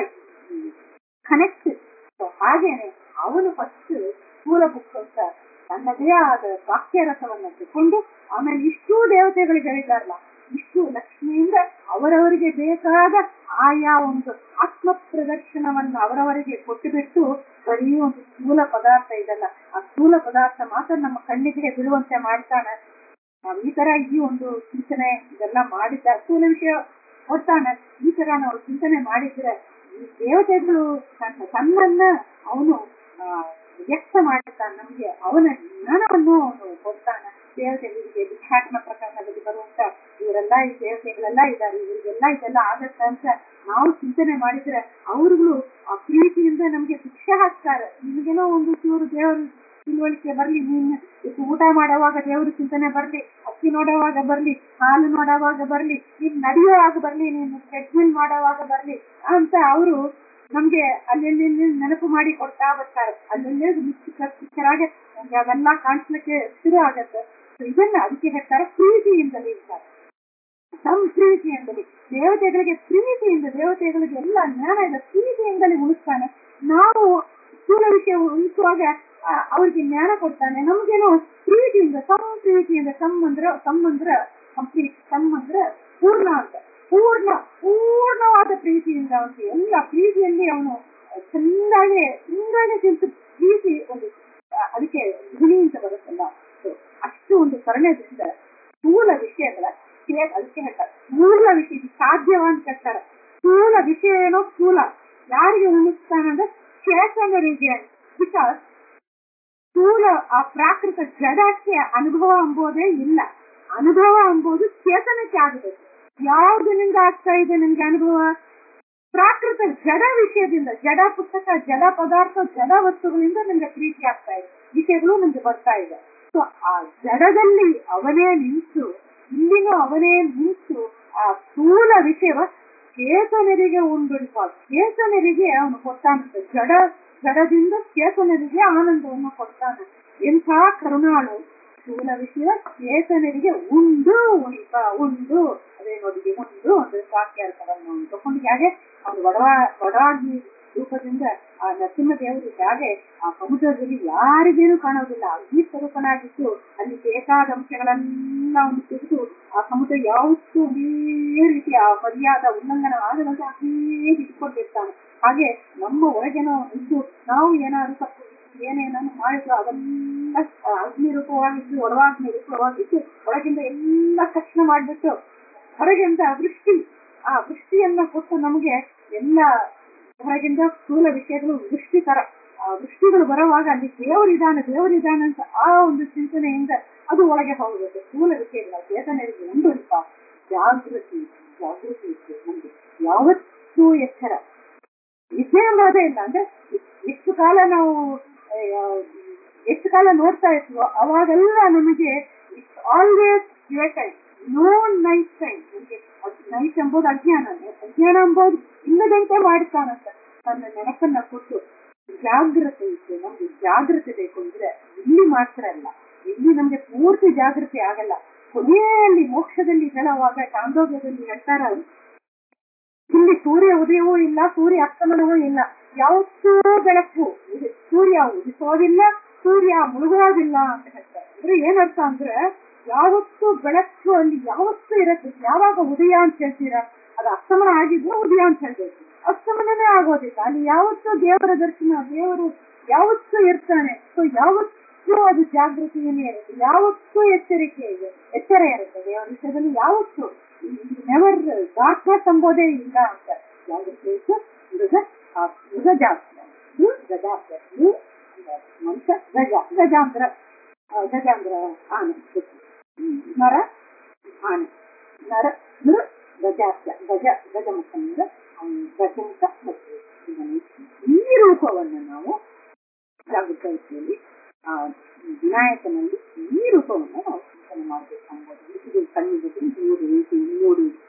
ಕನೆಕ್ಟ್ ಹಾಗೇನೆ ಅವನು ಫಸ್ಟ್ ಸ್ಥೂಲ ಬುಕ್ ಅಂತ ತನ್ನದೇ ಆದ ವಾಕ್ಯ ರಸವನ್ನ ತಕೊಂಡು ಆಮೇಲೆ ಇಷ್ಟೂ ದೇವತೆಗಳಿಗೆ ಹೇಳಿದಾರಲ್ಲ ಇಷ್ಟು ಲಕ್ಷ್ಮಿಯಿಂದ ಅವರವರಿಗೆ ಬೇಕಾದ ಆಯಾ ಒಂದು ಆತ್ಮ ಪ್ರದರ್ಶನವನ್ನು ಅವರವರಿಗೆ ಕೊಟ್ಟು ಬಿಟ್ಟು ಬರೀ ಒಂದು ಸ್ಥೂಲ ಪದಾರ್ಥ ಇದಲ್ಲ ಆ ಸ್ಥೂಲ ಪದಾರ್ಥ ಮಾತ್ರ ನಮ್ಮ ಕಣ್ಣಿಗೆ ಬೀಳುವಂತೆ ಮಾಡ್ತಾನೆ ನಾವು ಈ ತರ ಈ ಒಂದು ಚಿಂತನೆ ಇದೆಲ್ಲ ಮಾಡಿದ್ದ ಸ್ಥೂಲ ವಿಷಯ ಕೊಡ್ತಾನೆ ಈ ತರ ನಾವು ಚಿಂತನೆ ಮಾಡಿದ್ರೆ ಈ ದೇವತೆಗಳು ತನ್ನ ತನ್ನನ್ನ ಅವನು ವ್ಯಕ್ತ ಮಾಡುತ್ತಾನೆ ನಮ್ಗೆ ಅವನ ಜ್ಞಾನವನ್ನು ಅವನು ಕೊಡ್ತಾನೆ ದೇವತೆಗಳಿಗೆ ವಿಖ್ಯಾತನ ಪ್ರಕರಣದಲ್ಲಿ ಬರುವಂತ ಇವರೆಲ್ಲ ಈ ದೇವತೆಗಳೆಲ್ಲ ಇದ್ದಾರೆ ಇವರಿಗೆಲ್ಲ ಇದೆಲ್ಲ ಆಗತ್ತ ಅಂತ ನಾವು ಚಿಂತನೆ ಮಾಡಿದ್ರೆ ಅವ್ರುಗಳು ಆ ಪ್ರೀತಿಯಿಂದ ನಮ್ಗೆ ಶಿಕ್ಷೆ ಹಾಕ್ತಾರೆ ನಿಮ್ಗೇನೋ ಒಂದು ಚೂರು ದೇವರು ತಿಳುವಳಿಕೆ ಬರ್ಲಿ ನೀನ್ ಊಟ ಮಾಡುವಾಗ ದೇವ್ರ ಚಿಂತನೆ ಬರ್ಲಿ ಅಕ್ಕಿ ನೋಡುವಾಗ ಬರ್ಲಿ ಹಾಲು ನೋಡುವಾಗ ಬರ್ಲಿ ನೀನ್ ನಡೆಯುವಾಗ ಬರ್ಲಿ ನೀನು ಟ್ರೆಡ್ಮಿಲ್ ಮಾಡುವಾಗ ಬರ್ಲಿ ಅಂತ ಅವರು ನಮ್ಗೆ ಅಲ್ಲೆಲ್ಲಿ ನೆನಪು ಮಾಡಿ ಕೊಡ್ತಾ ಬರ್ತಾರೆ ಅಲ್ಲೆಲ್ಲೇ ಪಿಕ್ಚರಾಗೆ ನಮ್ಗೆ ಅವೆಲ್ಲ ಕಾಣಿಸ್ಲಿಕ್ಕೆ ಶುರು ಆಗತ್ತೆ ಇದನ್ನ ಅದಕ್ಕೆ ಹೇಳ್ತಾರೆ ಪ್ರೀತಿಯಿಂದಲೇ ಇರ್ತಾರೆ ಸಂಪ್ರೀತಿಯಿಂದಲೇ ದೇವತೆಗಳಿಗೆ ಪ್ರೀತಿಯಿಂದ ದೇವತೆಗಳಿಗೆ ಎಲ್ಲ ಜ್ಞಾನ ಇದೆ ಪ್ರೀತಿಯಿಂದಲೇ ಉಳಿಸ್ತಾನೆ ನಾವು ಸ್ಥೂಲ ವಿಷಯ ಉಳಿಸುವಾಗ ಅವ್ರಿಗೆ ಜ್ಞಾನ ಕೊಡ್ತಾನೆ ನಮ್ಗೇನೋ ಪ್ರೀತಿಯಿಂದ ಸಮ್ ಪ್ರೀತಿಯಿಂದ ಸಮ್ ಅಂದ್ರ ಸಮ್ ಅಂದ್ರ ಕಂಪ್ಲೀಟ್ ಸಮ್ ಅಂದ್ರ ಪೂರ್ಣ ಅಂತ ಪೂರ್ಣ ಪೂರ್ಣವಾದ ಪ್ರೀತಿಯಿಂದ ಅವನಿಗೆ ಎಲ್ಲ ಪ್ರೀತಿಯಲ್ಲಿ ಅವನು ಚೆನ್ನಾಗಿ ಚೆನ್ನಾಗಿ ತಿಂತು ಪ್ರೀತಿ ಒಂದು ಅದಕ್ಕೆ ಧ್ವನಿ ಅಂತ ಬರುತ್ತಲ್ಲ ಅಷ್ಟು ಒಂದು ಕರುಣೆದಿಂದ ಸ್ಥೂಲ ವಿಷಯಗಳ ಅದಕ್ಕೆ ಹೇಳ್ತಾರೆ ಮೂಲ ವಿಷಯ ಸಾಧ್ಯವ ಅಂತ ಹೇಳ್ತಾರೆ ಸ್ಥೂಲ ವಿಷಯ ಏನೋ ಸ್ಥೂಲ ಯಾರಿಗೆ ಉಳಿಸ್ತಾನಂದ್ರೆ ಚೇತನರಿಗೆ ಬಿಕಾಸ್ ಸ್ಥೂಲ ಆ ಪ್ರಾಕೃತ ಜಡಕ್ಕೆ ಅನುಭವ ಎಂಬುದೇ ಇಲ್ಲ ಅನುಭವ ಎಂಬುದು ಚೇತನಕ್ಕೆ ಆಗಬೇಕು ಯಾವುದರಿಂದ ಆಗ್ತಾ ಇದೆ ನಿಮ್ಗೆ ಅನುಭವ ಪ್ರಾಕೃತ ಜಡ ವಿಷಯದಿಂದ ಜಡ ಪುಸ್ತಕ ಜಡ ಪದಾರ್ಥ ಜಡ ವಸ್ತುಗಳಿಂದ ನಿಮ್ಗೆ ಪ್ರೀತಿ ಆಗ್ತಾ ಇದೆ ವಿಷಯಗಳು ನಿಮ್ಗೆ ಬರ್ತಾ ಇದೆ ಸೊ ಆ ಜಡದಲ್ಲಿ ಅವನೇ ನಿಂತು ಇಲ್ಲಿನೂ ಅವನೇ ನಿಂತು ಆ ಸ್ಥೂಲ ವಿಷಯವ ಚೇತನರಿಗೆ ಉಂಡುಂಟ ಚೇತನರಿಗೆ ಅವನು ಕೊಡ್ತಾನಂತೆ ಜಡ ಜಡದಿಂದ ಚೇತನರಿಗೆ ಆನಂದವನ್ನು ಕೊಡ್ತಾನೆ ಎಂಥ ಕರುಣಾಳು ಸ್ಥೂಲ ವಿಷಯ ಚೇತನರಿಗೆ ಉಂಡು ಉಣಿಪ ಉಂಡು ಅದೇ ನೋಡಿ ಉಂಡು ಅಂದ್ರೆ ವಾಕ್ಯಾರ್ಥವನ್ನು ತಕೊಂಡು ಹೇಗೆ ಅವನು ಒಡವಾ ಒಡವಾಗಿ ರೂಪದಿಂದ ಆ ನರಸಿಂಹ ದೇವರು ಹೇಗೆ ಆ ಸಮುದ್ರದಲ್ಲಿ ಯಾರಿಗೇನು ಕಾಣೋದಿಲ್ಲ ಅಗ್ನಿ ಸ್ವರೂಪನಾಗಿದ್ದು ಅಲ್ಲಿ ಬೇಕಾದ ಅಂಶಗಳನ್ನ ಅವನು ತೆಗೆದು ಆ ಸಮುದ್ರ ಯಾವತ್ತೂ ಅದೇ ರೀತಿ ಆ ಮರ್ಯಾದ ಉಲ್ಲಂಘನ ಆಗದಂತೆ ಅದೇ ಇಟ್ಕೊಂಡಿರ್ತಾನೆ ಹಾಗೆ ನಮ್ಮ ಒಳಗೇನೋ ಇದ್ದು ನಾವು ಏನಾದ್ರು ತಪ್ಪು ಏನೇನನ್ನು ಮಾಡಿದ್ರು ಅದೆಲ್ಲ ಅಗ್ನಿ ರೂಪವಾಗಿದ್ದು ಒಳವಾಗ್ನಿ ರೂಪವಾಗಿದ್ದು ಒಳಗಿಂದ ಎಲ್ಲ ತಕ್ಷಣ ಮಾಡ್ಬಿಟ್ಟು ಹೊರಗಿಂದ ವೃಷ್ಟಿ ಆ ವೃಷ್ಟಿಯನ್ನ ಕೊಟ್ಟು ನಮಗೆ ಎಲ್ಲ ಹೊರಗಿಂದ ಸ್ಥೂಲ ವಿಷಯಗಳು ವೃಷ್ಟಿ ತರ ಆ ವೃಷ್ಟಿಗಳು ಬರುವಾಗ ಅಲ್ಲಿ ದೇವರಿದಾನೆ ದೇವರಿದಾನೆ ಅಂತ ಆ ಒಂದು ಚಿಂತನೆಯಿಂದ ಅದು ಒಳಗೆ ಹೋಗಬೇಕು ಸ್ಥೂಲ ವಿಷಯಗಳ ಚೇತನರಿಗೆ ಒಂದು ಅಲ್ಪ ಜಾಗೃತಿ ಜಾಗೃತಿ ಇತ್ತು ನಮ್ಗೆ ಯಾವತ್ತೂ ಎಚ್ಚರ ನಿದ್ದೆ ಅನ್ನೋದೇ ಇಲ್ಲ ಅಂದ್ರೆ ಎಷ್ಟು ಕಾಲ ನಾವು ಎಷ್ಟು ಕಾಲ ನೋಡ್ತಾ ಇದ್ವೋ ಅವಾಗೆಲ್ಲ ನಮಗೆ it's always your time no night time ನಮಗೆ ನೈಟ್ ಎಂಬುದು ಅಜ್ಞಾನ ಅಜ್ಞಾನ ಎಂಬುದು ಇಲ್ಲದಂತೆ ಮಾಡ್ತಾನಂತ ತನ್ನ ನೆನಪನ್ನ ಕೊಟ್ಟು ಜಾಗೃತಿ ಇತ್ತು ನಮ್ಗೆ ಜಾಗೃತಿ ಬೇಕು ಅಂದ್ರೆ ಇಲ್ಲಿ ಮಾತ್ರ ಅಲ್ಲ ಇಲ್ಲಿ ನಮ್ಗೆ ಪೂರ್ತಿ ಜಾಗೃತಿ ಆಗಲ್ಲ ಕೊನೆಯಲ್ಲಿ ಮೋಕ್ಷದಲ್ಲಿ ಹೇಳುವಾಗ ಚಾಂದೋಗ್ಯದಲ್ಲಿ ಹೇಳ್ತಾರ ಇಲ್ಲಿ ಸೂರ್ಯ ಉದಯವೂ ಇಲ್ಲ ಸೂರ್ಯ ಅಸ್ತಮನವೂ ಇಲ್ಲ ಯಾವತ್ತೂ ಬೆಳಕು ಸೂರ್ಯ ಉದಿಸೋದಿಲ್ಲ ಸೂರ್ಯ ಮುಳುಗೋದಿಲ್ಲ ಅಂತ ಹೇಳ್ತಾರೆ ಅಂದ್ರೆ ಏನರ್ಥ ಅಂದ್ರೆ ಯಾವತ್ತೂ ಬೆಳಕು ಅಲ್ಲಿ ಯಾವತ್ತೂ ಇರತ್ತೆ ಯಾವಾಗ ಉದಯ ಅಂತ ಹೇಳ್ತೀರಾ ಅದು ಅಸ್ತಮನ ಆಗಿದ್ರೆ ಉದಯ ಅಂತ ಹೇಳ್ಬೇಕು ಅಸ್ತಮನನೇ ಆಗೋದಿಲ್ಲ ಅಲ್ಲಿ ಯಾವತ್ತೂ ದೇವರ ದರ್ಶನ ದೇವರು ಯಾವತ್ತೂ ಇರ್ತಾನೆ ಸೊ ಯಾವತ್ತೂ ಅದು ಜಾಗೃತಿಯನ್ನೇ ಇರುತ್ತೆ ಯಾವತ್ತೂ ಎಚ್ಚರಿಕೆ ಇದೆ ಎಚ್ಚರ ಇರುತ್ತೆ ದೇವರ ವಿಷಯದಲ್ಲಿ ಯಾವತ್ತೂ ನೆವರ್ ಡಾರ್ಕ್ನೆಸ್ ಎಂಬುದೇ ಇಲ್ಲ ಅಂತ ಜಾಗೃತಿ ಇತ್ತು ಮೃಗ ಮೃಗ ಜಾಸ್ತಿ ಗಜಾಸ್ತಿ ಮನುಷ್ಯ ಗಜ ಗಜಾಂತರ ಗಜಾಂತರ ಆನೆ ನರ ಆನೆ ನರ ನೃ ಗಜಾಸ್ಯ ಗಜ ಗಜಮುಖನಿಂದ ಗಜಮುಖ ಮತ್ತು ಈ ರೂಪವನ್ನು ನಾವು ಜಾಗೃತಿಯಲ್ಲಿ ಆ ವಿನಾಯಕನಲ್ಲಿ ಈ ರೂಪವನ್ನು ನಾವು ಚಿಂತನೆ ಮಾಡಬೇಕು ಎಂಬುದು ಇದು ಕಣ್ಣಿಗೆ ಮೂರು ರೀತಿ ಮೂರು